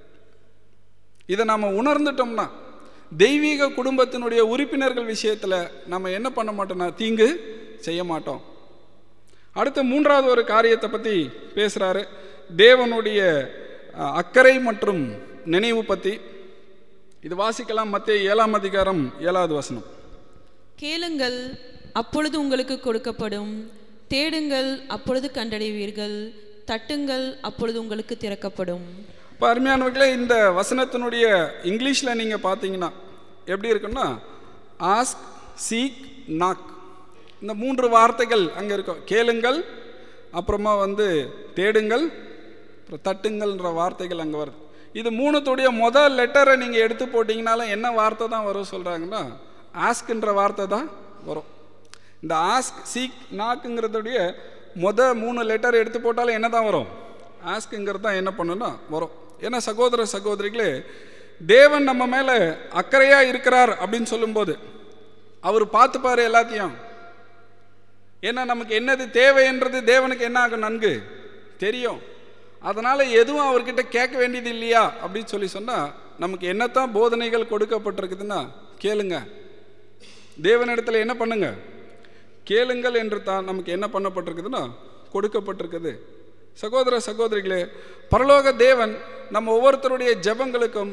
இதை நாம் உணர்ந்துட்டோம்னா தெய்வீக குடும்பத்தினுடைய உறுப்பினர்கள் விஷயத்தில் நம்ம என்ன பண்ண மாட்டோம்னா தீங்கு செய்ய மாட்டோம் அடுத்து மூன்றாவது ஒரு காரியத்தை பற்றி பேசுகிறாரு தேவனுடைய அஹ், அக்கறை மற்றும் நினைவு பற்றி இது வாசிக்கலாம் மத்திய ஏழாம் அதிகாரம் ஏழாவது வசனம் கேளுங்கள் அப்பொழுது உங்களுக்கு கொடுக்கப்படும் தேடுங்கள் அப்பொழுது கண்டடைவீர்கள் தட்டுங்கள் அப்பொழுது உங்களுக்கு திறக்கப்படும் இப்போ அருமையானவர்களே இந்த வசனத்தினுடைய இங்கிலீஷில் நீங்கள் பார்த்தீங்கன்னா எப்படி இருக்குன்னா ஆஸ்க் சீக் நாக் இந்த மூன்று வார்த்தைகள் அங்கே இருக்கும் கேளுங்கள் அப்புறமா வந்து தேடுங்கள் அப்புறம் தட்டுங்கள்ன்ற வார்த்தைகள் அங்கே வருது இது மூணுத்துடைய முதல் லெட்டரை நீங்கள் எடுத்து போட்டிங்கனாலும் என்ன வார்த்தை தான் வரும் சொல்கிறாங்கன்னா ஆஸ்க்ன்ற வார்த்தை தான் வரும் இந்த ஆஸ்க் சீக் நாக்குங்கிறதுடைய முத மூணு லெட்டர் எடுத்து போட்டாலும் என்ன தான் வரும் ஆஸ்க்குங்கிறது தான் என்ன பண்ணுன்னா வரும் ஏன்னா சகோதர சகோதரிகளே தேவன் நம்ம மேலே அக்கறையாக இருக்கிறார் அப்படின்னு சொல்லும்போது அவர் பார்த்துப்பாரு எல்லாத்தையும் ஏன்னா நமக்கு என்னது தேவைன்றது தேவனுக்கு என்ன ஆகும் நன்கு தெரியும் அதனால் எதுவும் அவர்கிட்ட கேட்க வேண்டியது இல்லையா அப்படின்னு சொல்லி சொன்னால் நமக்கு என்னத்தான் போதனைகள் கொடுக்கப்பட்டிருக்குதுன்னா கேளுங்க தேவனிடத்தில் என்ன பண்ணுங்க கேளுங்கள் என்று தான் நமக்கு என்ன பண்ணப்பட்டிருக்குதுன்னா கொடுக்கப்பட்டிருக்குது சகோதர சகோதரிகளே பரலோக தேவன் நம்ம ஒவ்வொருத்தருடைய ஜெபங்களுக்கும்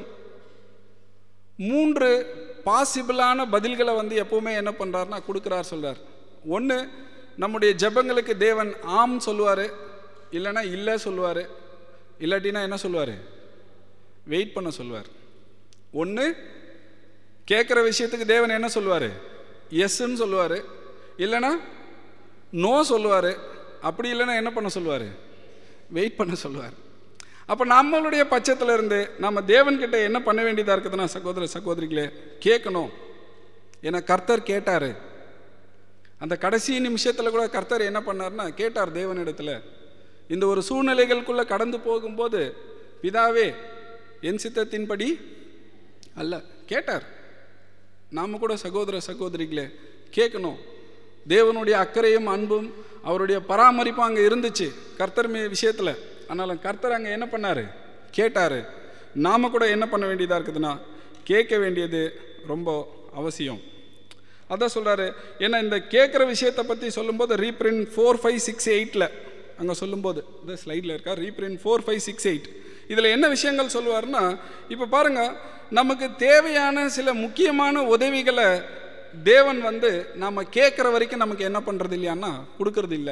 மூன்று பாசிபிளான பதில்களை வந்து எப்பவுமே என்ன பண்ணுறாருன்னா கொடுக்குறார் சொல்றார் ஒன்று நம்முடைய ஜெபங்களுக்கு தேவன் ஆம் சொல்லுவார் இல்லைன்னா இல்லை சொல்லுவார் இல்லாட்டினா என்ன சொல்லுவார் வெயிட் பண்ண சொல்லுவார் ஒன்று கேட்குற விஷயத்துக்கு தேவன் என்ன சொல்லுவார் எஸ்ன்னு சொல்லுவார் இல்லைன்னா நோ சொல்லுவார் அப்படி இல்லைன்னா என்ன பண்ண சொல்லுவார் வெயிட் பண்ண சொல்லுவார் அப்போ நம்மளுடைய பட்சத்தில் இருந்து நம்ம தேவன்கிட்ட என்ன பண்ண வேண்டியதாக இருக்குதுன்னா சகோதர சகோதரிகளே கேட்கணும் ஏன்னா கர்த்தர் கேட்டார் அந்த கடைசி நிமிஷத்தில் கூட கர்த்தர் என்ன பண்ணார்னா கேட்டார் தேவனிடத்தில் இந்த ஒரு சூழ்நிலைகளுக்குள்ளே கடந்து போகும்போது பிதாவே என் சித்தத்தின்படி அல்ல கேட்டார் நாம் கூட சகோதர சகோதரிகளே கேட்கணும் தேவனுடைய அக்கறையும் அன்பும் அவருடைய பராமரிப்பும் அங்கே இருந்துச்சு கர்த்தர் மீ விஷயத்தில் ஆனாலும் கர்த்தர் அங்கே என்ன பண்ணார் கேட்டார் நாம் கூட என்ன பண்ண வேண்டியதாக இருக்குதுன்னா கேட்க வேண்டியது ரொம்ப அவசியம் அதான் சொல்கிறாரு ஏன்னா இந்த கேட்குற விஷயத்தை பற்றி சொல்லும்போது ரீப்ரிண்ட் ஃபோர் ஃபைவ் சிக்ஸ் எயிட்டில் அங்கே சொல்லும்போது இந்த ஸ்லைடில் இருக்கா reprint four five six eight இதில் என்ன விஷயங்கள் சொல்லுவார்னா இப்போ பாருங்கள் நமக்கு தேவையான சில முக்கியமான உதவிகளை தேவன் வந்து நம்ம கேட்குற வரைக்கும் நமக்கு என்ன பண்ணுறது இல்லையான்னா கொடுக்கறது இல்லை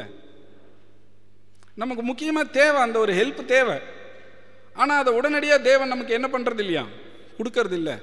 நமக்கு முக்கியமாக தேவை அந்த ஒரு ஹெல்ப் தேவை ஆனால் அதை உடனடியாக தேவன் நமக்கு என்ன பண்ணுறது இல்லையா கொடுக்கறது இல்லை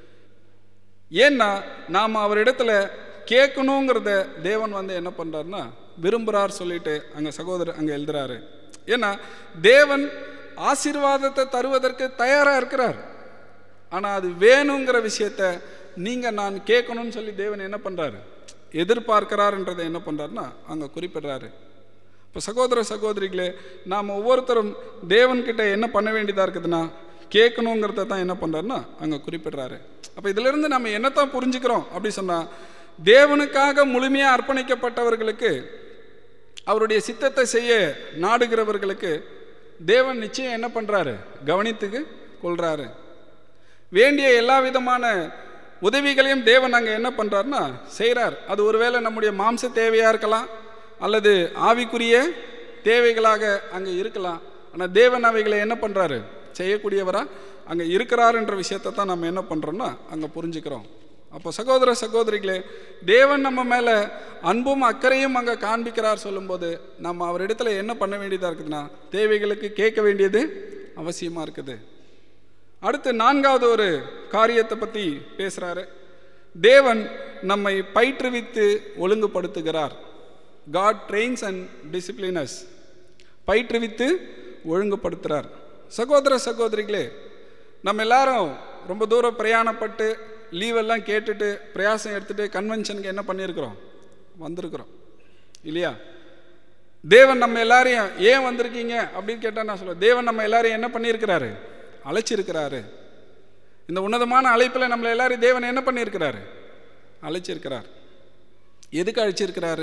ஏன்னா நாம் அவரிடத்துல கேட்கணுங்கிறத தேவன் வந்து என்ன பண்ணுறாருன்னா விரும்புகிறார் சொல்லிட்டு அங்கே சகோதரர் அங்கே எழுதுறாரு ஏன்னா தேவன் ஆசீர்வாதத்தை தருவதற்கு தயாராக இருக்கிறார் ஆனால் அது வேணுங்கிற விஷயத்த நீங்கள் நான் கேட்கணும்னு சொல்லி தேவன் என்ன பண்ணுறாரு எதிர்பார்க்கிறாருன்றதை என்ன பண்ணுறாருன்னா அங்கே குறிப்பிடுறாரு இப்போ சகோதர சகோதரிகளே நாம் ஒவ்வொருத்தரும் தேவன்கிட்ட என்ன பண்ண வேண்டியதாக இருக்குதுன்னா கேட்கணுங்கிறத தான் என்ன பண்ணுறாருன்னா அங்கே குறிப்பிடுறாரு அப்போ இதிலிருந்து நம்ம என்னத்தான் புரிஞ்சுக்கிறோம் அப்படி சொன்னால் தேவனுக்காக முழுமையாக அர்ப்பணிக்கப்பட்டவர்களுக்கு அவருடைய சித்தத்தை செய்ய நாடுகிறவர்களுக்கு தேவன் நிச்சயம் என்ன பண்ணுறாரு கவனித்துக்கு கொள்றாரு வேண்டிய எல்லா விதமான உதவிகளையும் தேவன் அங்கே என்ன பண்ணுறாருன்னா செய்கிறார் அது ஒருவேளை நம்முடைய மாம்ச தேவையாக இருக்கலாம் அல்லது ஆவிக்குரிய தேவைகளாக அங்கே இருக்கலாம் ஆனால் தேவன் அவைகளை என்ன பண்ணுறாரு செய்யக்கூடியவரா அங்கே இருக்கிறாருன்ற விஷயத்தை தான் நம்ம என்ன பண்ணுறோம்னா அங்கே புரிஞ்சுக்கிறோம் அப்போ சகோதர சகோதரிகளே தேவன் நம்ம மேலே அன்பும் அக்கறையும் அங்கே காண்பிக்கிறார் சொல்லும்போது நம்ம அவரிடத்துல என்ன பண்ண வேண்டியதாக இருக்குதுன்னா தேவைகளுக்கு கேட்க வேண்டியது அவசியமாக இருக்குது அடுத்து நான்காவது ஒரு காரியத்தை பற்றி பேசுகிறாரு தேவன் நம்மை பயிற்றுவித்து ஒழுங்குபடுத்துகிறார் காட் ட்ரெயின்ஸ் அண்ட் டிசிப்ளினஸ் பயிற்றுவித்து ஒழுங்குபடுத்துகிறார் சகோதர சகோதரிகளே நம்ம எல்லாரும் ரொம்ப தூரம் பிரயாணப்பட்டு லீவெல்லாம் கேட்டுட்டு பிரயாசம் எடுத்துட்டு கன்வென்ஷனுக்கு என்ன பண்ணியிருக்கிறோம் வந்திருக்கிறோம் இல்லையா தேவன் நம்ம எல்லாரையும் ஏன் வந்திருக்கீங்க அப்படின்னு கேட்டால் நான் சொல்லுவேன் தேவன் நம்ம எல்லாரையும் என்ன பண்ணியிருக்கிறாரு அழைச்சிருக்கிறாரு இந்த உன்னதமான அழைப்பில் நம்மளை எல்லாரையும் தேவன் என்ன பண்ணியிருக்கிறாரு அழைச்சிருக்கிறார் எதுக்கு அழைச்சிருக்கிறாரு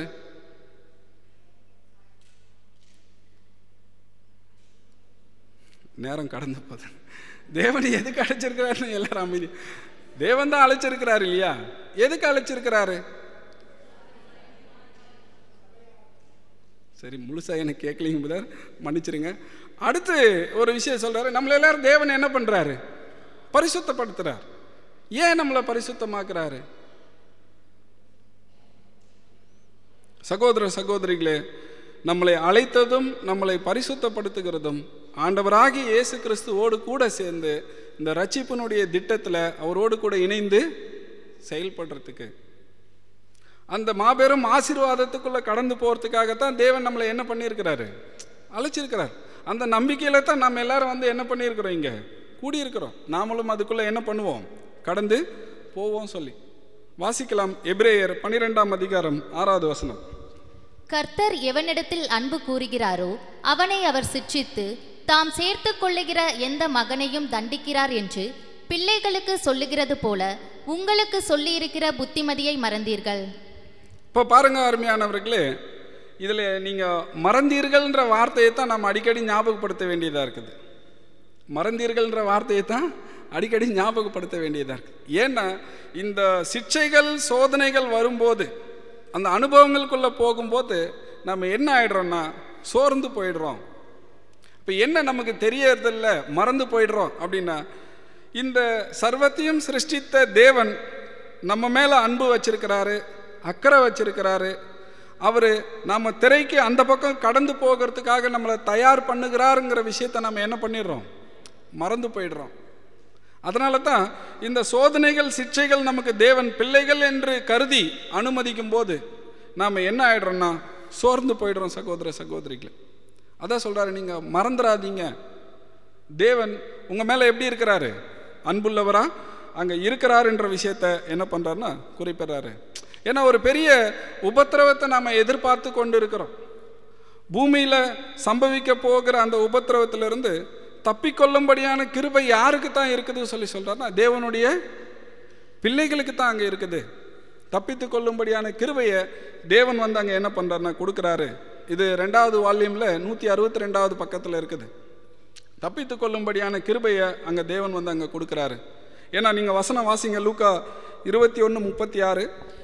நேரம் கடந்து போகுது தேவன் எதுக்கு அழைச்சிருக்கிறாருன்னு எல்லாரும் அமைதி தேவன் தான் அழைச்சிருக்கிறாரு இல்லையா எதுக்கு அழைச்சிருக்கிறாரு சரி முழுசா எனக்கு கேட்கலிங்க புதர் மன்னிச்சிருங்க அடுத்து ஒரு விஷயம் சொல்றாரு நம்மள எல்லாரும் தேவன் என்ன பண்றாரு பரிசுத்தப்படுத்துறார் ஏன் நம்மளை பரிசுத்தமாக்குறாரு சகோதர சகோதரிகளே நம்மளை அழைத்ததும் நம்மளை பரிசுத்தப்படுத்துகிறதும் ஆண்டவராகி இயேசு கிறிஸ்துவோடு கூட சேர்ந்து இந்த ரட்சிப்பினுடைய திட்டத்தில் அவரோடு கூட இணைந்து செயல்படுறதுக்கு அந்த மாபெரும் ஆசீர்வாதத்துக்குள்ள கடந்து போகிறதுக்காகத்தான் தேவன் நம்மளை என்ன பண்ணியிருக்கிறாரு அழைச்சிருக்கிறார் அந்த நம்பிக்கையில தான் நம்ம எல்லாரும் வந்து என்ன பண்ணியிருக்கிறோம் இங்கே கூடியிருக்கிறோம் நாமளும் அதுக்குள்ள என்ன பண்ணுவோம் கடந்து போவோம் சொல்லி வாசிக்கலாம் எபிரேயர் பன்னிரெண்டாம் அதிகாரம் ஆறாவது வசனம் கர்த்தர் எவனிடத்தில் அன்பு கூறுகிறாரோ அவனை அவர் சிட்சித்து தாம் சேர்த்து கொள்ளுகிற எந்த மகனையும் தண்டிக்கிறார் என்று பிள்ளைகளுக்கு சொல்லுகிறது போல உங்களுக்கு சொல்லியிருக்கிற புத்திமதியை மறந்தீர்கள் இப்போ பாருங்க அருமையானவர்களே இதில் நீங்கள் மறந்தீர்கள்ன்ற வார்த்தையை தான் நம்ம அடிக்கடி ஞாபகப்படுத்த வேண்டியதாக இருக்குது மறந்தீர்கள்ன்ற வார்த்தையை தான் அடிக்கடி ஞாபகப்படுத்த வேண்டியதாக இருக்குது ஏன்னா இந்த சிக்ஷைகள் சோதனைகள் வரும்போது அந்த அனுபவங்களுக்குள்ளே போகும்போது நம்ம என்ன ஆயிடுறோம்னா சோர்ந்து போயிடுறோம் இப்போ என்ன நமக்கு தெரியறதில்ல மறந்து போயிடுறோம் அப்படின்னா இந்த சர்வத்தையும் சிருஷ்டித்த தேவன் நம்ம மேலே அன்பு வச்சிருக்கிறாரு அக்கறை வச்சிருக்கிறாரு அவர் நம்ம திரைக்கு அந்த பக்கம் கடந்து போகிறதுக்காக நம்மளை தயார் பண்ணுகிறாருங்கிற விஷயத்தை நம்ம என்ன பண்ணிடுறோம் மறந்து போயிடுறோம் அதனால தான் இந்த சோதனைகள் சிக்ஷைகள் நமக்கு தேவன் பிள்ளைகள் என்று கருதி அனுமதிக்கும் போது நாம் என்ன ஆயிடுறோம்னா சோர்ந்து போயிடுறோம் சகோதர சகோதரிகளை அதான் சொல்கிறாரு நீங்கள் மறந்துடாதீங்க தேவன் உங்கள் மேலே எப்படி இருக்கிறாரு அன்புள்ளவரா அங்கே இருக்கிறாருன்ற விஷயத்த என்ன பண்ணுறாருன்னா குறிப்பிடுறாரு ஏன்னா ஒரு பெரிய உபத்திரவத்தை நாம் எதிர்பார்த்து கொண்டு இருக்கிறோம் பூமியில் சம்பவிக்க போகிற அந்த உபத்திரவத்திலிருந்து தப்பிக்கொள்ளும்படியான கிருபை யாருக்கு தான் இருக்குது சொல்லி சொல்கிறாருன்னா தேவனுடைய பிள்ளைகளுக்கு தான் அங்கே இருக்குது தப்பித்து கொள்ளும்படியான கிருபையை தேவன் வந்து அங்கே என்ன பண்ணுறாருன்னா கொடுக்குறாரு இது ரெண்டாவது வால்யூமில் நூற்றி அறுபத்தி ரெண்டாவது பக்கத்தில் இருக்குது தப்பித்து கொள்ளும்படியான கிருபையை அங்கே தேவன் வந்து அங்கே கொடுக்குறாரு ஏன்னா நீங்கள் வசனம் வாசிங்க லூக்கா இருபத்தி ஒன்று முப்பத்தி ஆறு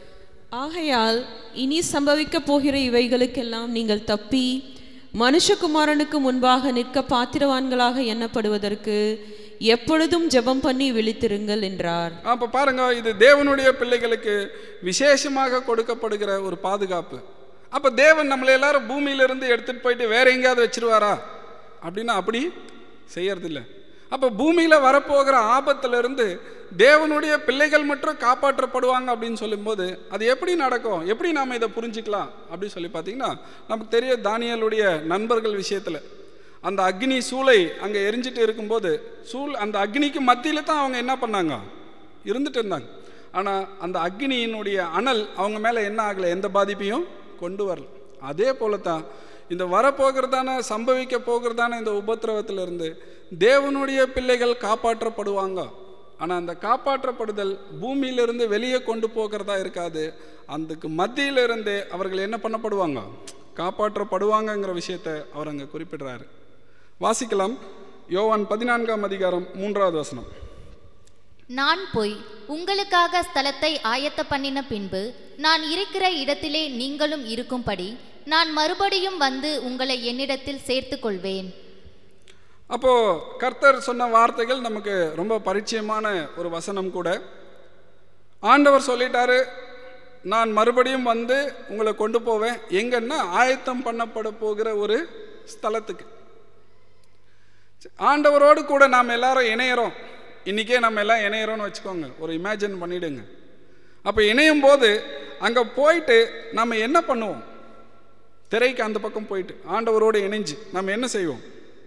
ஆகையால் இனி சம்பவிக்கப் போகிற இவைகளுக்கெல்லாம் நீங்கள் தப்பி மனுஷகுமாரனுக்கு முன்பாக நிற்க பாத்திரவான்களாக எண்ணப்படுவதற்கு எப்பொழுதும் ஜெபம் பண்ணி விழித்திருங்கள் என்றார் அப்போ பாருங்க இது தேவனுடைய பிள்ளைகளுக்கு விசேஷமாக கொடுக்கப்படுகிற ஒரு பாதுகாப்பு அப்போ தேவன் நம்மளை எல்லாரும் பூமியிலிருந்து எடுத்துகிட்டு போயிட்டு வேற எங்கேயாவது வச்சிருவாரா அப்படின்னா அப்படி செய்யறதில்ல அப்போ பூமியில் வரப்போகிற ஆபத்திலிருந்து தேவனுடைய பிள்ளைகள் மட்டும் காப்பாற்றப்படுவாங்க அப்படின்னு சொல்லும்போது அது எப்படி நடக்கும் எப்படி நாம் இதை புரிஞ்சுக்கலாம் அப்படின்னு சொல்லி பார்த்தீங்கன்னா நமக்கு தெரியும் தானியலுடைய நண்பர்கள் விஷயத்தில் அந்த அக்னி சூளை அங்கே எரிஞ்சிட்டு இருக்கும்போது சூள் அந்த அக்னிக்கு மத்தியில் தான் அவங்க என்ன பண்ணாங்க இருந்துட்டு இருந்தாங்க ஆனால் அந்த அக்னியினுடைய அனல் அவங்க மேலே என்ன ஆகலை எந்த பாதிப்பையும் கொண்டு வரல அதே போல தான் இந்த வரப்போகிறதான சம்பவிக்க போகிறதான இந்த உபத்திரவத்திலிருந்து தேவனுடைய பிள்ளைகள் காப்பாற்றப்படுவாங்க ஆனால் அந்த காப்பாற்றப்படுதல் பூமியிலிருந்து வெளியே கொண்டு போகிறதா இருக்காது அதுக்கு மத்தியிலிருந்தே அவர்கள் என்ன பண்ணப்படுவாங்க காப்பாற்றப்படுவாங்கங்கிற விஷயத்தை அவர் அங்கே குறிப்பிடுறாரு வாசிக்கலாம் யோவான் பதினான்காம் அதிகாரம் மூன்றாவது வசனம் நான் போய் உங்களுக்காக ஸ்தலத்தை ஆயத்த பண்ணின பின்பு நான் இருக்கிற இடத்திலே நீங்களும் இருக்கும்படி நான் மறுபடியும் வந்து உங்களை என்னிடத்தில் சேர்த்துக் கொள்வேன் அப்போ கர்த்தர் சொன்ன வார்த்தைகள் நமக்கு ரொம்ப பரிச்சயமான ஒரு வசனம் கூட ஆண்டவர் சொல்லிட்டாரு நான் மறுபடியும் வந்து உங்களை கொண்டு போவேன் எங்கன்னா ஆயத்தம் பண்ணப்பட போகிற ஒரு ஸ்தலத்துக்கு ஆண்டவரோடு கூட நாம் எல்லாரும் இணையறோம் இன்றைக்கே நம்ம எல்லாம் இணையறோம்னு வச்சுக்கோங்க ஒரு இமேஜின் பண்ணிடுங்க அப்போ இணையும் போது அங்கே போயிட்டு நம்ம என்ன பண்ணுவோம் திரைக்கு அந்த பக்கம் போயிட்டு ஆண்டவரோடு இணைஞ்சு நம்ம என்ன செய்வோம்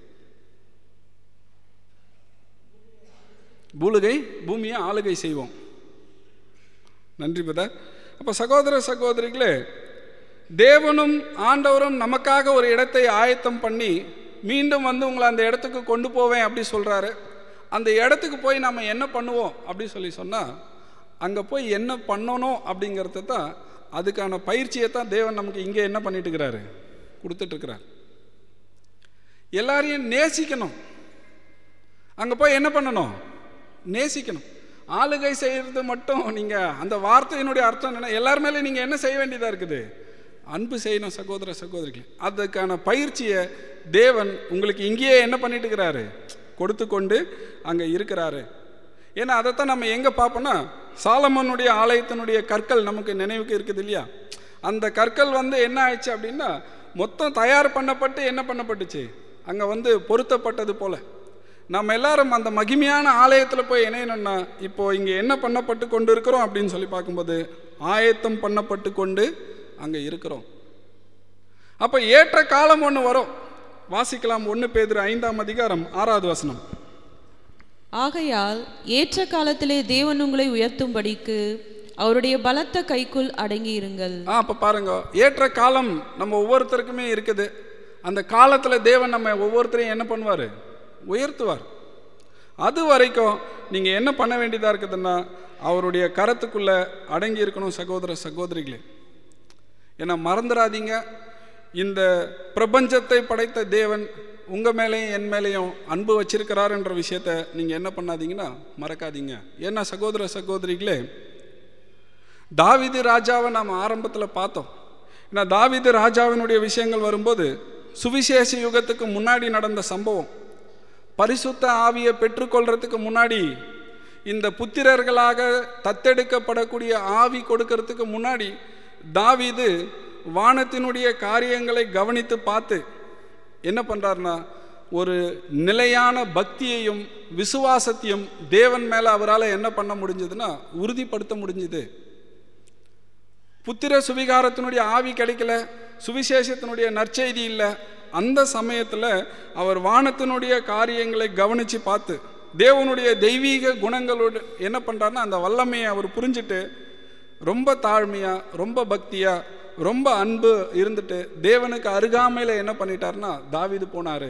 பூலுகை பூமியை ஆளுகை செய்வோம் நன்றி பதர் அப்போ சகோதர சகோதரிகளே தேவனும் ஆண்டவரும் நமக்காக ஒரு இடத்தை ஆயத்தம் பண்ணி மீண்டும் வந்து உங்களை அந்த இடத்துக்கு கொண்டு போவேன் அப்படி சொல்கிறாரு அந்த இடத்துக்கு போய் நம்ம என்ன பண்ணுவோம் அப்படி சொல்லி சொன்னால் அங்கே போய் என்ன பண்ணணும் அப்படிங்கிறது தான் அதுக்கான பயிற்சியை தான் தேவன் நமக்கு இங்கே என்ன பண்ணிட்டு இருக்கிறாரு கொடுத்துட்ருக்கிறார் எல்லாரையும் நேசிக்கணும் அங்கே போய் என்ன பண்ணணும் நேசிக்கணும் ஆளுகை செய்கிறது மட்டும் நீங்கள் அந்த வார்த்தையினுடைய அர்த்தம் என்ன எல்லார் மேலே நீங்கள் என்ன செய்ய வேண்டியதாக இருக்குது அன்பு செய்யணும் சகோதர சகோதரிகள் அதுக்கான பயிற்சியை தேவன் உங்களுக்கு இங்கேயே என்ன பண்ணிட்டு இருக்கிறாரு கொடுத்து கொண்டு அங்கே இருக்கிறாரு ஏன்னா அதைத்தான் நம்ம எங்கே பார்ப்போம்னா சாலமனுடைய ஆலயத்தினுடைய கற்கள் நமக்கு நினைவுக்கு இருக்குது இல்லையா அந்த கற்கள் வந்து என்ன ஆயிடுச்சு அப்படின்னா மொத்தம் தயார் பண்ணப்பட்டு என்ன பண்ணப்பட்டுச்சு அங்கே வந்து பொருத்தப்பட்டது போல நம்ம எல்லாரும் அந்த மகிமையான ஆலயத்தில் போய் இணையணும்னா இப்போ இங்கே என்ன பண்ணப்பட்டு கொண்டு இருக்கிறோம் அப்படின்னு சொல்லி பார்க்கும்போது ஆயத்தம் பண்ணப்பட்டு கொண்டு அங்கே இருக்கிறோம் அப்போ ஏற்ற காலம் ஒன்று வரும் வாசிக்கலாம் ஒன்று பேதுரு ஐந்தாம் அதிகாரம் ஆறாவது வசனம் ஆகையால் ஏற்ற காலத்திலே தேவன் உங்களை உயர்த்தும்படிக்கு அவருடைய பலத்த கைக்குள் அடங்கி இருங்கள் ஆ அப்போ பாருங்க ஏற்ற காலம் நம்ம ஒவ்வொருத்தருக்குமே இருக்குது அந்த காலத்தில் தேவன் நம்ம ஒவ்வொருத்தரையும் என்ன பண்ணுவார் உயர்த்துவார் அது வரைக்கும் நீங்கள் என்ன பண்ண வேண்டியதாக இருக்குதுன்னா அவருடைய கரத்துக்குள்ளே அடங்கி இருக்கணும் சகோதர சகோதரிகளே ஏன்னா மறந்துடாதீங்க இந்த பிரபஞ்சத்தை படைத்த தேவன் உங்கள் மேலேயும் என் மேலேயும் அன்பு வச்சிருக்கிறாருன்ற விஷயத்த நீங்கள் என்ன பண்ணாதீங்கன்னா மறக்காதீங்க ஏன்னா சகோதர சகோதரிகளே தாவிது ராஜாவை நாம் ஆரம்பத்தில் பார்த்தோம் ஏன்னா தாவிது ராஜாவினுடைய விஷயங்கள் வரும்போது சுவிசேஷ யுகத்துக்கு முன்னாடி நடந்த சம்பவம் பரிசுத்த ஆவியை பெற்றுக்கொள்றதுக்கு முன்னாடி இந்த புத்திரர்களாக தத்தெடுக்கப்படக்கூடிய ஆவி கொடுக்கறதுக்கு முன்னாடி தாவீது வானத்தினுடைய காரியங்களை கவனித்து பார்த்து என்ன பண்ணுறாருனா ஒரு நிலையான பக்தியையும் விசுவாசத்தையும் தேவன் மேலே அவரால் என்ன பண்ண முடிஞ்சதுன்னா உறுதிப்படுத்த முடிஞ்சுது புத்திர சுவிகாரத்தினுடைய ஆவி கிடைக்கல சுவிசேஷத்தினுடைய நற்செய்தி இல்லை அந்த சமயத்தில் அவர் வானத்தினுடைய காரியங்களை கவனித்து பார்த்து தேவனுடைய தெய்வீக குணங்களோடு என்ன பண்ணுறாருன்னா அந்த வல்லமையை அவர் புரிஞ்சுட்டு ரொம்ப தாழ்மையாக ரொம்ப பக்தியாக ரொம்ப அன்பு இருந்துட்டு தேவனுக்கு அருகாமையில் என்ன பண்ணிட்டாருன்னா தாவிது போனார்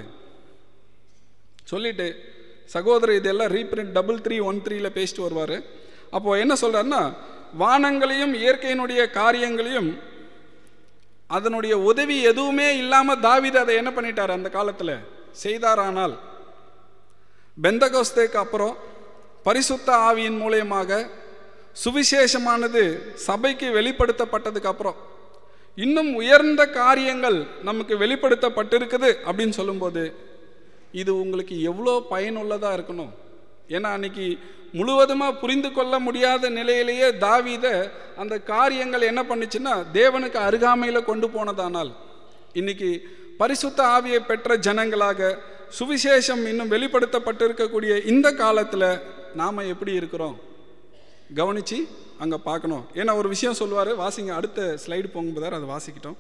சொல்லிட்டு சகோதரர் இதெல்லாம் ரீப்ரிண்ட் டபுள் த்ரீ ஒன் த்ரீல பேசிட்டு வருவார் அப்போது என்ன சொல்கிறாருன்னா வானங்களையும் இயற்கையினுடைய காரியங்களையும் அதனுடைய உதவி எதுவுமே இல்லாமல் தாவிது அதை என்ன பண்ணிட்டார் அந்த காலத்தில் செய்தாரானால் பெந்தகோஸ்தேக்கு அப்புறம் பரிசுத்த ஆவியின் மூலியமாக சுவிசேஷமானது சபைக்கு வெளிப்படுத்தப்பட்டதுக்கு அப்புறம் இன்னும் உயர்ந்த காரியங்கள் நமக்கு வெளிப்படுத்தப்பட்டிருக்குது அப்படின்னு சொல்லும்போது இது உங்களுக்கு எவ்வளோ பயனுள்ளதாக இருக்கணும் ஏன்னா அன்னைக்கு முழுவதுமாக புரிந்து கொள்ள முடியாத நிலையிலேயே தாவீத அந்த காரியங்கள் என்ன பண்ணுச்சுன்னா தேவனுக்கு அருகாமையில் கொண்டு போனதானால் இன்னைக்கு பரிசுத்த ஆவியை பெற்ற ஜனங்களாக சுவிசேஷம் இன்னும் வெளிப்படுத்தப்பட்டிருக்கக்கூடிய இந்த காலத்தில் நாம் எப்படி இருக்கிறோம் கவனித்து அங்கே பார்க்கணும் ஏன்னா ஒரு விஷயம் சொல்லுவார் வாசிங்க அடுத்த ஸ்லைடு போகும்போதார் அதை வாசிக்கிட்டோம்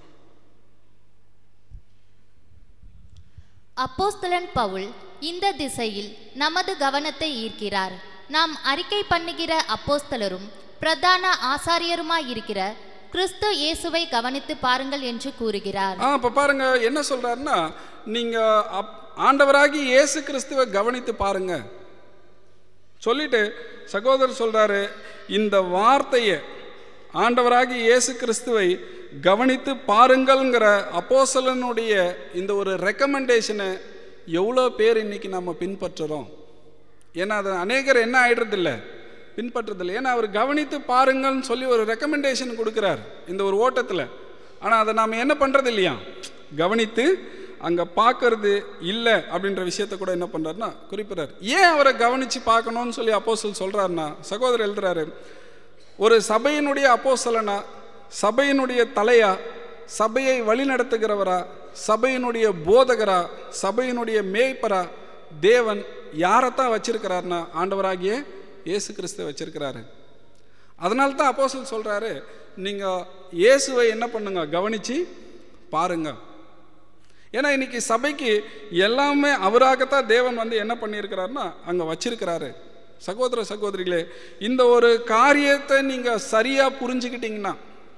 அப்போஸ்தலன் பவுல் இந்த திசையில் நமது கவனத்தை ஈர்க்கிறார் நாம் அறிக்கை பண்ணுகிற அப்போஸ்தலரும் பிரதான ஆசாரியருமாய் இருக்கிற கிறிஸ்து இயேசுவை கவனித்து பாருங்கள் என்று கூறுகிறார் ஆ இப்போ பாருங்க என்ன சொல்றாருன்னா நீங்க அப்- ஆண்டவராகி இயேசு கிறிஸ்துவை கவனித்து பாருங்க சொல்லிட்டு சகோதரர் சொல்றாரு இந்த வார்த்தையை ஆண்டவராகி இயேசு கிறிஸ்துவை கவனித்து பாருங்கள்ங்கிற அப்போசலனுடைய இந்த ஒரு ரெக்கமெண்டேஷனை எவ்வளோ பேர் இன்னைக்கு நம்ம பின்பற்றுறோம் ஏன்னா அது அநேகர் என்ன ஆயிடுறதில்ல பின்பற்றுறதில்ல ஏன்னா அவர் கவனித்து பாருங்கள்னு சொல்லி ஒரு ரெக்கமெண்டேஷன் கொடுக்குறார் இந்த ஒரு ஓட்டத்தில் ஆனால் அதை நாம் என்ன பண்ணுறது இல்லையா கவனித்து அங்கே பார்க்கறது இல்லை அப்படின்ற விஷயத்த கூட என்ன பண்ணுறாருன்னா குறிப்பிட்றார் ஏன் அவரை கவனித்து பார்க்கணும்னு சொல்லி அப்போஸ்தலன் சொல்கிறாருன்னா சகோதரர் எழுதுறாரு ஒரு சபையினுடைய அப்போஸ்தலனா சபையினுடைய தலையா சபையை வழிநடத்துகிறவரா சபையினுடைய போதகரா சபையினுடைய மேய்ப்பரா தேவன் யாரைத்தான் வச்சிருக்கிறாருன்னா ஆண்டவராகிய இயேசு கிறிஸ்துவை வச்சிருக்கிறாரு அதனால தான் அப்போஸ்தலன் சொல்றாரு நீங்க இயேசுவை என்ன பண்ணுங்க கவனிச்சு பாருங்க ஏன்னா இன்னைக்கு சபைக்கு எல்லாமே அவராகத்தான் தேவன் வந்து என்ன பண்ணியிருக்கிறாருன்னா அங்க வச்சிருக்கிறாரு சகோதர சகோதரிகளே இந்த ஒரு காரியத்தை நீங்க சரியா புரிஞ்சுக்கிட்டீங்கன்னா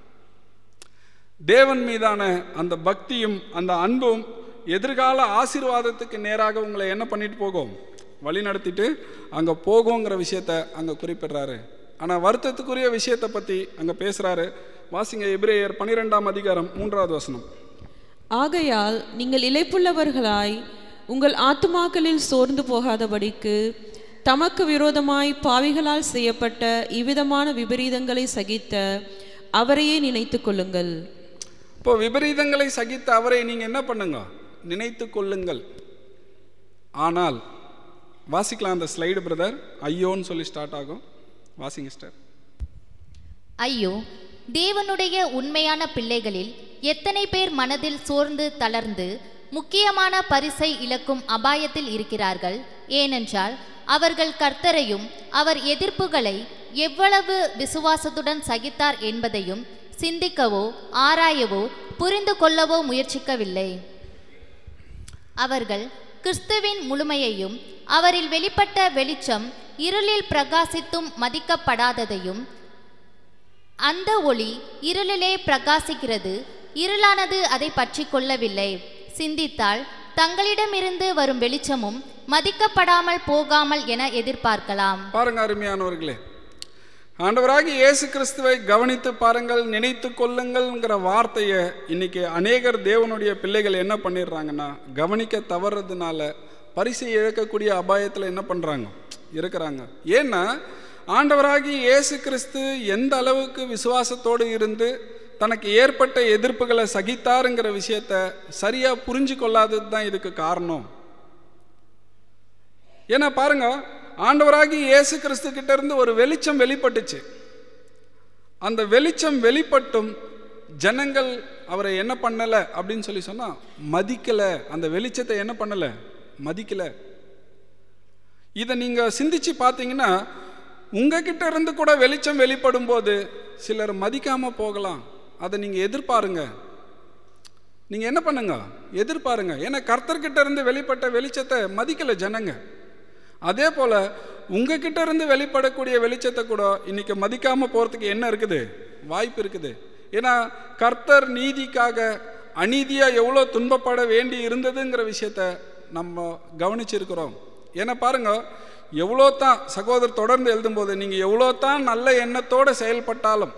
தேவன் மீதான அந்த பக்தியும் அந்த அன்பும் எதிர்கால ஆசீர்வாதத்துக்கு நேராக உங்களை என்ன பண்ணிட்டு போகும் வழி நடத்திட்டு அங்கே போகுங்கிற விஷயத்த அங்கே குறிப்பிடுறாரு ஆனால் வருத்தத்துக்குரிய விஷயத்தை பற்றி அங்கே பேசுகிறாரு வாசிங்க எபிரேயர் பன்னிரெண்டாம் அதிகாரம் மூன்றாவது வசனம் ஆகையால் நீங்கள் இளைப்புள்ளவர்களாய் உங்கள் ஆத்துமாக்களில் சோர்ந்து போகாதபடிக்கு தமக்கு விரோதமாய் பாவிகளால் செய்யப்பட்ட இவ்விதமான விபரீதங்களை சகித்த அவரையே நினைத்துக் கொள்ளுங்கள் இப்போ விபரீதங்களை சகித்த அவரை நீங்கள் என்ன பண்ணுங்க நினைத்து கொள்ளுங்கள் ஆனால் வாசிக்கலாம் அந்த ஸ்லைடு பிரதர் ஐயோன்னு சொல்லி ஸ்டார்ட் ஆகும் வாசிங்க ஸ்டார் ஐயோ தேவனுடைய உண்மையான பிள்ளைகளில் எத்தனை பேர் மனதில் சோர்ந்து தளர்ந்து முக்கியமான பரிசை இழக்கும் அபாயத்தில் இருக்கிறார்கள் ஏனென்றால் அவர்கள் கர்த்தரையும் அவர் எதிர்ப்புகளை எவ்வளவு விசுவாசத்துடன் சகித்தார் என்பதையும் சிந்திக்கவோ ஆராயவோ புரிந்து கொள்ளவோ முயற்சிக்கவில்லை அவர்கள் கிறிஸ்துவின் முழுமையையும் அவரில் வெளிப்பட்ட வெளிச்சம் இருளில் பிரகாசித்தும் மதிக்கப்படாததையும் அந்த ஒளி இருளிலே பிரகாசிக்கிறது இருளானது அதை பற்றி கொள்ளவில்லை சிந்தித்தால் தங்களிடமிருந்து வரும் வெளிச்சமும் மதிக்கப்படாமல் போகாமல் என எதிர்பார்க்கலாம் பாருங்க அருமையானவர்களே ஆண்டவராகி இயேசு கிறிஸ்துவை கவனித்து பாருங்கள் நினைத்து கொள்ளுங்கள்ங்கிற வார்த்தையை இன்னைக்கு அநேகர் தேவனுடைய பிள்ளைகள் என்ன பண்ணிடுறாங்கன்னா கவனிக்க தவறுறதுனால பரிசை இழக்கக்கூடிய அபாயத்தில் என்ன பண்ணுறாங்க இருக்கிறாங்க ஏன்னா ஆண்டவராகி இயேசு கிறிஸ்து எந்த அளவுக்கு விசுவாசத்தோடு இருந்து தனக்கு ஏற்பட்ட எதிர்ப்புகளை சகித்தாருங்கிற விஷயத்த சரியா புரிஞ்சு கொள்ளாதது தான் இதுக்கு காரணம் ஏன்னா பாருங்க ஆண்டவராகி இயேசு கிறிஸ்து கிட்ட இருந்து ஒரு வெளிச்சம் வெளிப்பட்டுச்சு அந்த வெளிச்சம் வெளிப்பட்டும் ஜனங்கள் அவரை என்ன பண்ணல அப்படின்னு சொல்லி சொன்னா மதிக்கல அந்த வெளிச்சத்தை என்ன பண்ணல மதிக்கல இதை நீங்க சிந்திச்சு பார்த்தீங்கன்னா உங்ககிட்ட இருந்து கூட வெளிச்சம் வெளிப்படும் போது சிலர் மதிக்காம போகலாம் அதை நீங்க எதிர்பாருங்க நீங்க என்ன பண்ணுங்க எதிர்பாருங்க ஏன்னா கர்த்தர்கிட்ட இருந்து வெளிப்பட்ட வெளிச்சத்தை மதிக்கல ஜனங்க அதே போல உங்ககிட்ட இருந்து வெளிப்படக்கூடிய வெளிச்சத்தை கூட இன்னைக்கு மதிக்காம போறதுக்கு என்ன இருக்குது வாய்ப்பு இருக்குது ஏன்னா கர்த்தர் நீதிக்காக அநீதியா எவ்வளோ துன்பப்பட வேண்டி இருந்ததுங்கிற விஷயத்த நம்ம கவனிச்சிருக்கிறோம் ஏன்னா பாருங்க எவ்வளோ தான் சகோதரர் தொடர்ந்து எழுதும்போது நீங்கள் எவ்வளோ தான் நல்ல எண்ணத்தோடு செயல்பட்டாலும்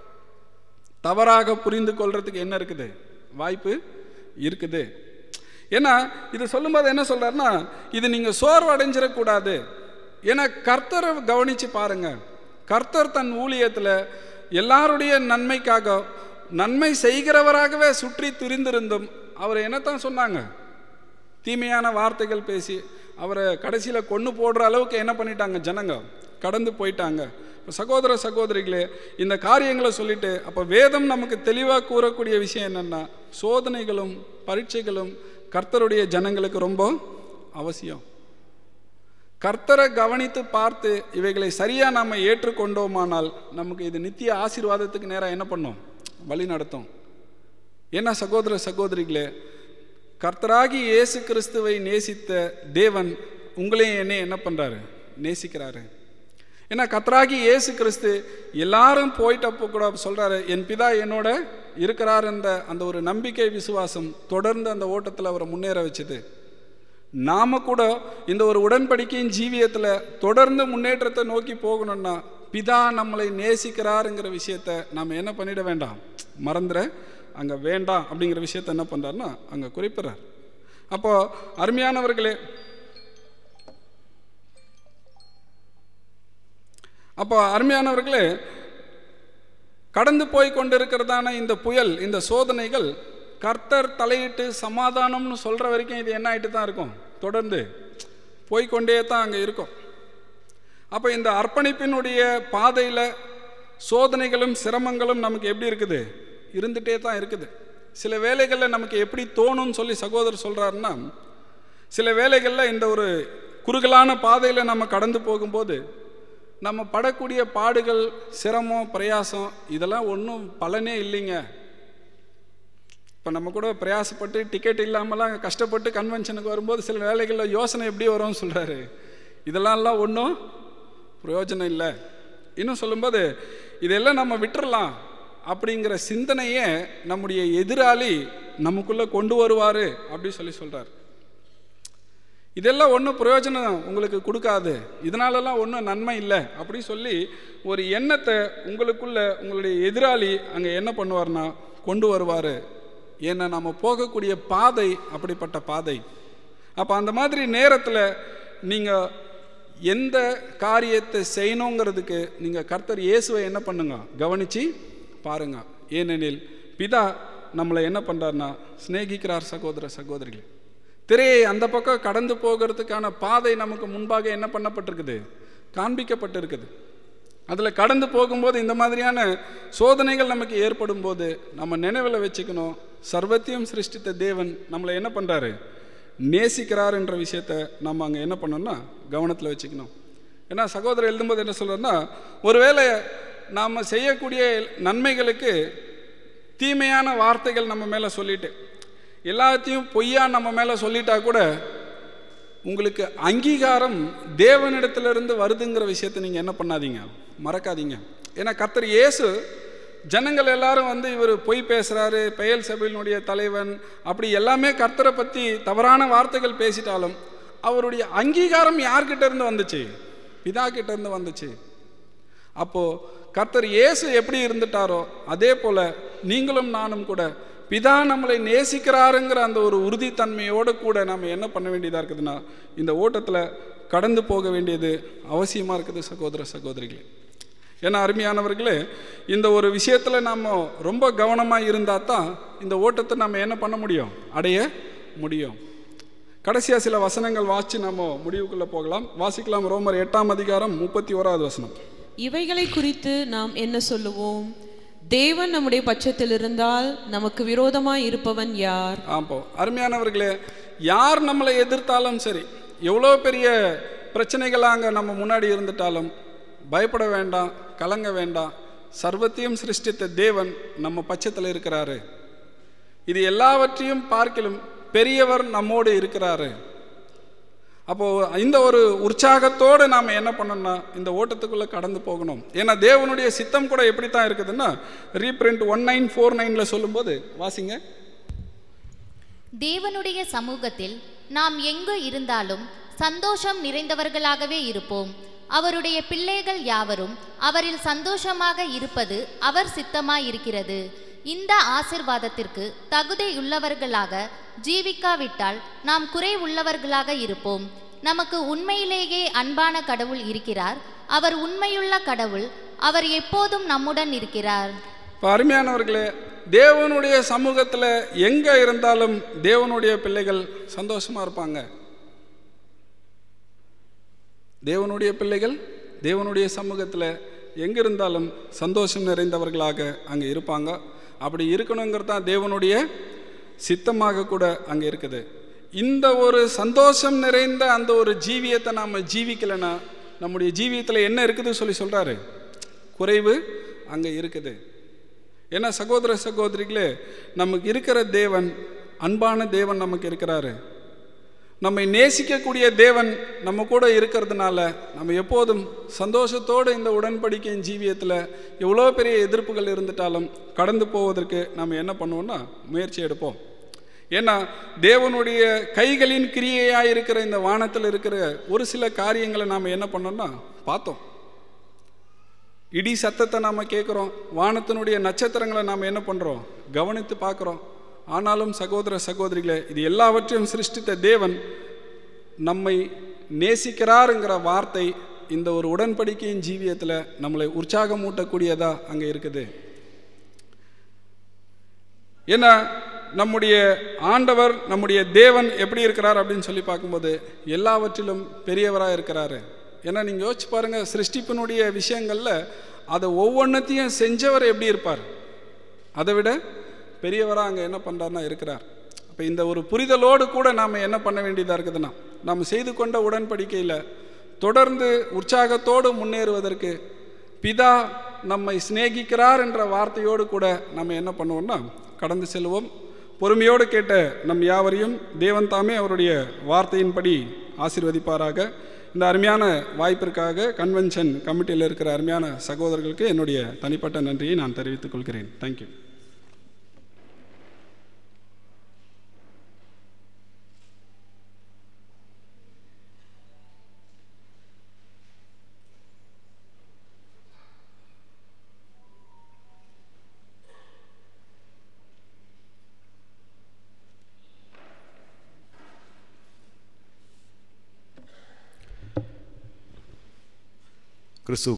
தவறாக புரிந்து கொள்றதுக்கு என்ன இருக்குது வாய்ப்பு இருக்குது ஏன்னா இது சொல்லும்போது என்ன சொல்றாருன்னா இது நீங்க சோர்வு அடைஞ்சிடக்கூடாது ஏன்னா கர்த்தரை கவனிச்சு பாருங்க கர்த்தர் தன் ஊழியத்தில் எல்லாருடைய நன்மைக்காக நன்மை செய்கிறவராகவே சுற்றி திரிந்திருந்தும் அவர் என்னத்தான் சொன்னாங்க தீமையான வார்த்தைகள் பேசி அவரை கடைசியில் கொண்டு போடுற அளவுக்கு என்ன பண்ணிட்டாங்க ஜனங்க கடந்து போயிட்டாங்க சகோதர சகோதரிகளே இந்த காரியங்களை சொல்லிட்டு அப்போ வேதம் நமக்கு தெளிவாக கூறக்கூடிய விஷயம் என்னென்னா சோதனைகளும் பரீட்சைகளும் கர்த்தருடைய ஜனங்களுக்கு ரொம்ப அவசியம் கர்த்தரை கவனித்து பார்த்து இவைகளை சரியா நாம ஏற்றுக்கொண்டோமானால் நமக்கு இது நித்திய ஆசீர்வாதத்துக்கு நேரம் என்ன பண்ணும் வழி நடத்தும் ஏன்னா சகோதர சகோதரிகளே கர்த்தராகி இயேசு கிறிஸ்துவை நேசித்த தேவன் உங்களையும் என்ன என்ன பண்றாரு நேசிக்கிறாரு ஏன்னா கர்த்தராகி இயேசு கிறிஸ்து எல்லாரும் போயிட்டப்போ கூட சொல்றாரு என் பிதா என்னோட இருக்கிறார் என்ற அந்த ஒரு நம்பிக்கை விசுவாசம் தொடர்ந்து அந்த ஓட்டத்தில் அவரை முன்னேற வச்சது நாம கூட இந்த ஒரு உடன்படிக்கையின் ஜீவியத்தில் தொடர்ந்து முன்னேற்றத்தை நோக்கி போகணும்னா பிதா நம்மளை நேசிக்கிறாருங்கிற விஷயத்த நாம் என்ன பண்ணிட வேண்டாம் மறந்துட அங்கே வேண்டாம் அப்படிங்கிற விஷயத்த என்ன பண்ணுறாருன்னா அங்கே குறிப்பிட்றார் அப்போ அருமையானவர்களே அப்போ அருமையானவர்களே கடந்து போய் கொண்டிருக்கிறதான இந்த புயல் இந்த சோதனைகள் கர்த்தர் தலையிட்டு சமாதானம்னு சொல்கிற வரைக்கும் இது என்ன ஆகிட்டு தான் இருக்கும் தொடர்ந்து போய்க்கொண்டே தான் அங்கே இருக்கும் அப்போ இந்த அர்ப்பணிப்பினுடைய பாதையில் சோதனைகளும் சிரமங்களும் நமக்கு எப்படி இருக்குது இருந்துகிட்டே தான் இருக்குது சில வேலைகளில் நமக்கு எப்படி தோணும்னு சொல்லி சகோதரர் சொல்கிறாருன்னா சில வேலைகளில் இந்த ஒரு குறுகலான பாதையில் நம்ம கடந்து போகும்போது நம்ம படக்கூடிய பாடுகள் சிரமம் பிரயாசம் இதெல்லாம் ஒன்றும் பலனே இல்லைங்க இப்போ நம்ம கூட பிரயாசப்பட்டு டிக்கெட் இல்லாமலாம் கஷ்டப்பட்டு கன்வென்ஷனுக்கு வரும்போது சில வேலைகளில் யோசனை எப்படி வரும்னு சொல்கிறாரு இதெல்லாம்லாம் ஒன்றும் பிரயோஜனம் இல்லை இன்னும் சொல்லும்போது இதெல்லாம் நம்ம விட்டுறலாம் அப்படிங்கிற சிந்தனையே நம்முடைய எதிராளி நமக்குள்ளே கொண்டு வருவார் அப்படி சொல்லி சொல்கிறார் இதெல்லாம் ஒன்றும் பிரயோஜனம் உங்களுக்கு கொடுக்காது இதனாலலாம் ஒன்றும் நன்மை இல்லை அப்படி சொல்லி ஒரு எண்ணத்தை உங்களுக்குள்ள உங்களுடைய எதிராளி அங்கே என்ன பண்ணுவார்னா கொண்டு வருவார் ஏன்னா நம்ம போகக்கூடிய பாதை அப்படிப்பட்ட பாதை அப்போ அந்த மாதிரி நேரத்தில் நீங்கள் எந்த காரியத்தை செய்யணுங்கிறதுக்கு நீங்கள் கர்த்தர் இயேசுவை என்ன பண்ணுங்க கவனித்து பாருங்க ஏனெனில் பிதா நம்மளை என்ன பண்ணுறாருனா சிநேகிக்கிறார் சகோதர சகோதரிகள் திரையை அந்த பக்கம் கடந்து போகிறதுக்கான பாதை நமக்கு முன்பாக என்ன பண்ணப்பட்டிருக்குது காண்பிக்கப்பட்டிருக்குது அதில் கடந்து போகும்போது இந்த மாதிரியான சோதனைகள் நமக்கு ஏற்படும் போது நம்ம நினைவில் வச்சுக்கணும் சர்வத்தையும் சிருஷ்டித்த தேவன் நம்மளை என்ன பண்ணுறாரு நேசிக்கிறார் என்ற விஷயத்த நம்ம அங்கே என்ன பண்ணோம்னா கவனத்தில் வச்சுக்கணும் ஏன்னா சகோதரர் எழுதும்போது என்ன சொல்கிறேன்னா ஒருவேளை நாம் செய்யக்கூடிய நன்மைகளுக்கு தீமையான வார்த்தைகள் நம்ம மேலே சொல்லிட்டு எல்லாத்தையும் பொய்யா நம்ம மேலே சொல்லிட்டா கூட உங்களுக்கு அங்கீகாரம் தேவனிடத்திலிருந்து வருதுங்கிற விஷயத்தை நீங்கள் என்ன பண்ணாதீங்க மறக்காதீங்க ஏன்னா கர்த்தர் இயேசு ஜனங்கள் எல்லாரும் வந்து இவர் பொய் பேசுகிறாரு பெயல் சபையினுடைய தலைவன் அப்படி எல்லாமே கர்த்தரை பற்றி தவறான வார்த்தைகள் பேசிட்டாலும் அவருடைய அங்கீகாரம் யார்கிட்ட இருந்து வந்துச்சு பிதா கிட்ட இருந்து வந்துச்சு அப்போது கர்த்தர் இயேசு எப்படி இருந்துட்டாரோ அதே போல் நீங்களும் நானும் கூட பிதா நம்மளை நேசிக்கிறாருங்கிற அந்த ஒரு உறுதித்தன்மையோடு கூட நம்ம என்ன பண்ண வேண்டியதாக இருக்குதுன்னா இந்த ஓட்டத்தில் கடந்து போக வேண்டியது அவசியமாக இருக்குது சகோதர சகோதரிகளே ஏன்னா அருமையானவர்களே இந்த ஒரு விஷயத்தில் நாம் ரொம்ப கவனமாக இருந்தால் தான் இந்த ஓட்டத்தை நம்ம என்ன பண்ண முடியும் அடைய முடியும் கடைசியாக சில வசனங்கள் வாசித்து நம்ம முடிவுக்குள்ளே போகலாம் வாசிக்கலாம் ரோமர் எட்டாம் அதிகாரம் முப்பத்தி ஓராவது வசனம் இவைகளை குறித்து நாம் என்ன சொல்லுவோம் தேவன் நம்முடைய பட்சத்தில் இருந்தால் நமக்கு விரோதமாய் இருப்பவன் யார் ஆப்போ அருமையானவர்களே யார் நம்மளை எதிர்த்தாலும் சரி எவ்வளோ பெரிய பிரச்சனைகள் அங்கே நம்ம முன்னாடி இருந்துட்டாலும் பயப்பட வேண்டாம் கலங்க வேண்டாம் சர்வத்தையும் சிருஷ்டித்த தேவன் நம்ம பட்சத்தில் இருக்கிறாரு இது எல்லாவற்றையும் பார்க்கிலும் பெரியவர் நம்மோடு இருக்கிறாரு அப்போ இந்த ஒரு உற்சாகத்தோடு நாம் என்ன பண்ணணும்னா இந்த ஓட்டத்துக்குள்ளே கடந்து போகணும் ஏன்னா தேவனுடைய சித்தம் கூட எப்படி தான் இருக்குதுன்னா ரீப்ரிண்ட் ஒன் நைன் ஃபோர் நைனில் சொல்லும்போது வாசிங்க தேவனுடைய சமூகத்தில் நாம் எங்கு இருந்தாலும் சந்தோஷம் நிறைந்தவர்களாகவே இருப்போம் அவருடைய பிள்ளைகள் யாவரும் அவரில் சந்தோஷமாக இருப்பது அவர் சித்தமாயிருக்கிறது இந்த ஆசிர்வாதத்திற்கு தகுதியுள்ளவர்களாக ஜீவிக்காவிட்டால் நாம் குறை உள்ளவர்களாக இருப்போம் நமக்கு உண்மையிலேயே அன்பான கடவுள் இருக்கிறார் அவர் உண்மையுள்ள கடவுள் அவர் எப்போதும் நம்முடன் இருக்கிறார் இப்போ அருமையானவர்களே தேவனுடைய சமூகத்தில் எங்கே இருந்தாலும் தேவனுடைய பிள்ளைகள் சந்தோஷமாக இருப்பாங்க தேவனுடைய பிள்ளைகள் தேவனுடைய சமூகத்தில் எங்கே இருந்தாலும் சந்தோஷம் நிறைந்தவர்களாக அங்கே இருப்பாங்க அப்படி இருக்கணுங்கிறது தான் தேவனுடைய சித்தமாக கூட அங்கே இருக்குது இந்த ஒரு சந்தோஷம் நிறைந்த அந்த ஒரு ஜீவியத்தை நாம் ஜீவிக்கலைன்னா நம்முடைய ஜீவியத்தில் என்ன இருக்குது சொல்லி சொல்கிறாரு குறைவு அங்கே இருக்குது ஏன்னா சகோதர சகோதரிகளே நமக்கு இருக்கிற தேவன் அன்பான தேவன் நமக்கு இருக்கிறாரு நம்மை நேசிக்கக்கூடிய தேவன் நம்ம கூட இருக்கிறதுனால நம்ம எப்போதும் சந்தோஷத்தோடு இந்த உடன்படிக்கையின் ஜீவியத்தில் எவ்வளோ பெரிய எதிர்ப்புகள் இருந்துட்டாலும் கடந்து போவதற்கு நம்ம என்ன பண்ணுவோம்னா முயற்சி எடுப்போம் ஏன்னா தேவனுடைய கைகளின் கிரியையாக இருக்கிற இந்த வானத்தில் இருக்கிற ஒரு சில காரியங்களை நாம் என்ன பண்ணோம்னா பார்த்தோம் இடி சத்தத்தை நாம் கேட்குறோம் வானத்தினுடைய நட்சத்திரங்களை நாம் என்ன பண்ணுறோம் கவனித்து பார்க்குறோம் ஆனாலும் சகோதர சகோதரிகளே இது எல்லாவற்றையும் சிருஷ்டித்த தேவன் நம்மை நேசிக்கிறாருங்கிற வார்த்தை இந்த ஒரு உடன்படிக்கையின் ஜீவியத்தில் நம்மளை உற்சாகமூட்டக்கூடியதா அங்கே இருக்குது ஏன்னா நம்முடைய ஆண்டவர் நம்முடைய தேவன் எப்படி இருக்கிறார் அப்படின்னு சொல்லி பார்க்கும்போது எல்லாவற்றிலும் பெரியவராக இருக்கிறாரு ஏன்னா நீங்கள் யோசிச்சு பாருங்க சிருஷ்டிப்பினுடைய விஷயங்களில் அதை ஒவ்வொன்றத்தையும் செஞ்சவர் எப்படி இருப்பார் அதை விட பெரியவராக அங்கே என்ன பண்ணுறாருன்னா இருக்கிறார் அப்போ இந்த ஒரு புரிதலோடு கூட நாம் என்ன பண்ண வேண்டியதாக இருக்குதுன்னா நாம் செய்து கொண்ட உடன்படிக்கையில் தொடர்ந்து உற்சாகத்தோடு முன்னேறுவதற்கு பிதா நம்மை சிநேகிக்கிறார் என்ற வார்த்தையோடு கூட நம்ம என்ன பண்ணுவோம்னா கடந்து செல்வோம் பொறுமையோடு கேட்ட நம் யாவரையும் தேவன் தாமே அவருடைய வார்த்தையின்படி ஆசீர்வதிப்பாராக இந்த அருமையான வாய்ப்பிற்காக கன்வென்ஷன் கமிட்டியில் இருக்கிற அருமையான சகோதரர்களுக்கு என்னுடைய தனிப்பட்ட நன்றியை நான் தெரிவித்துக் கொள்கிறேன் தேங்க்யூ கிறிஸ்து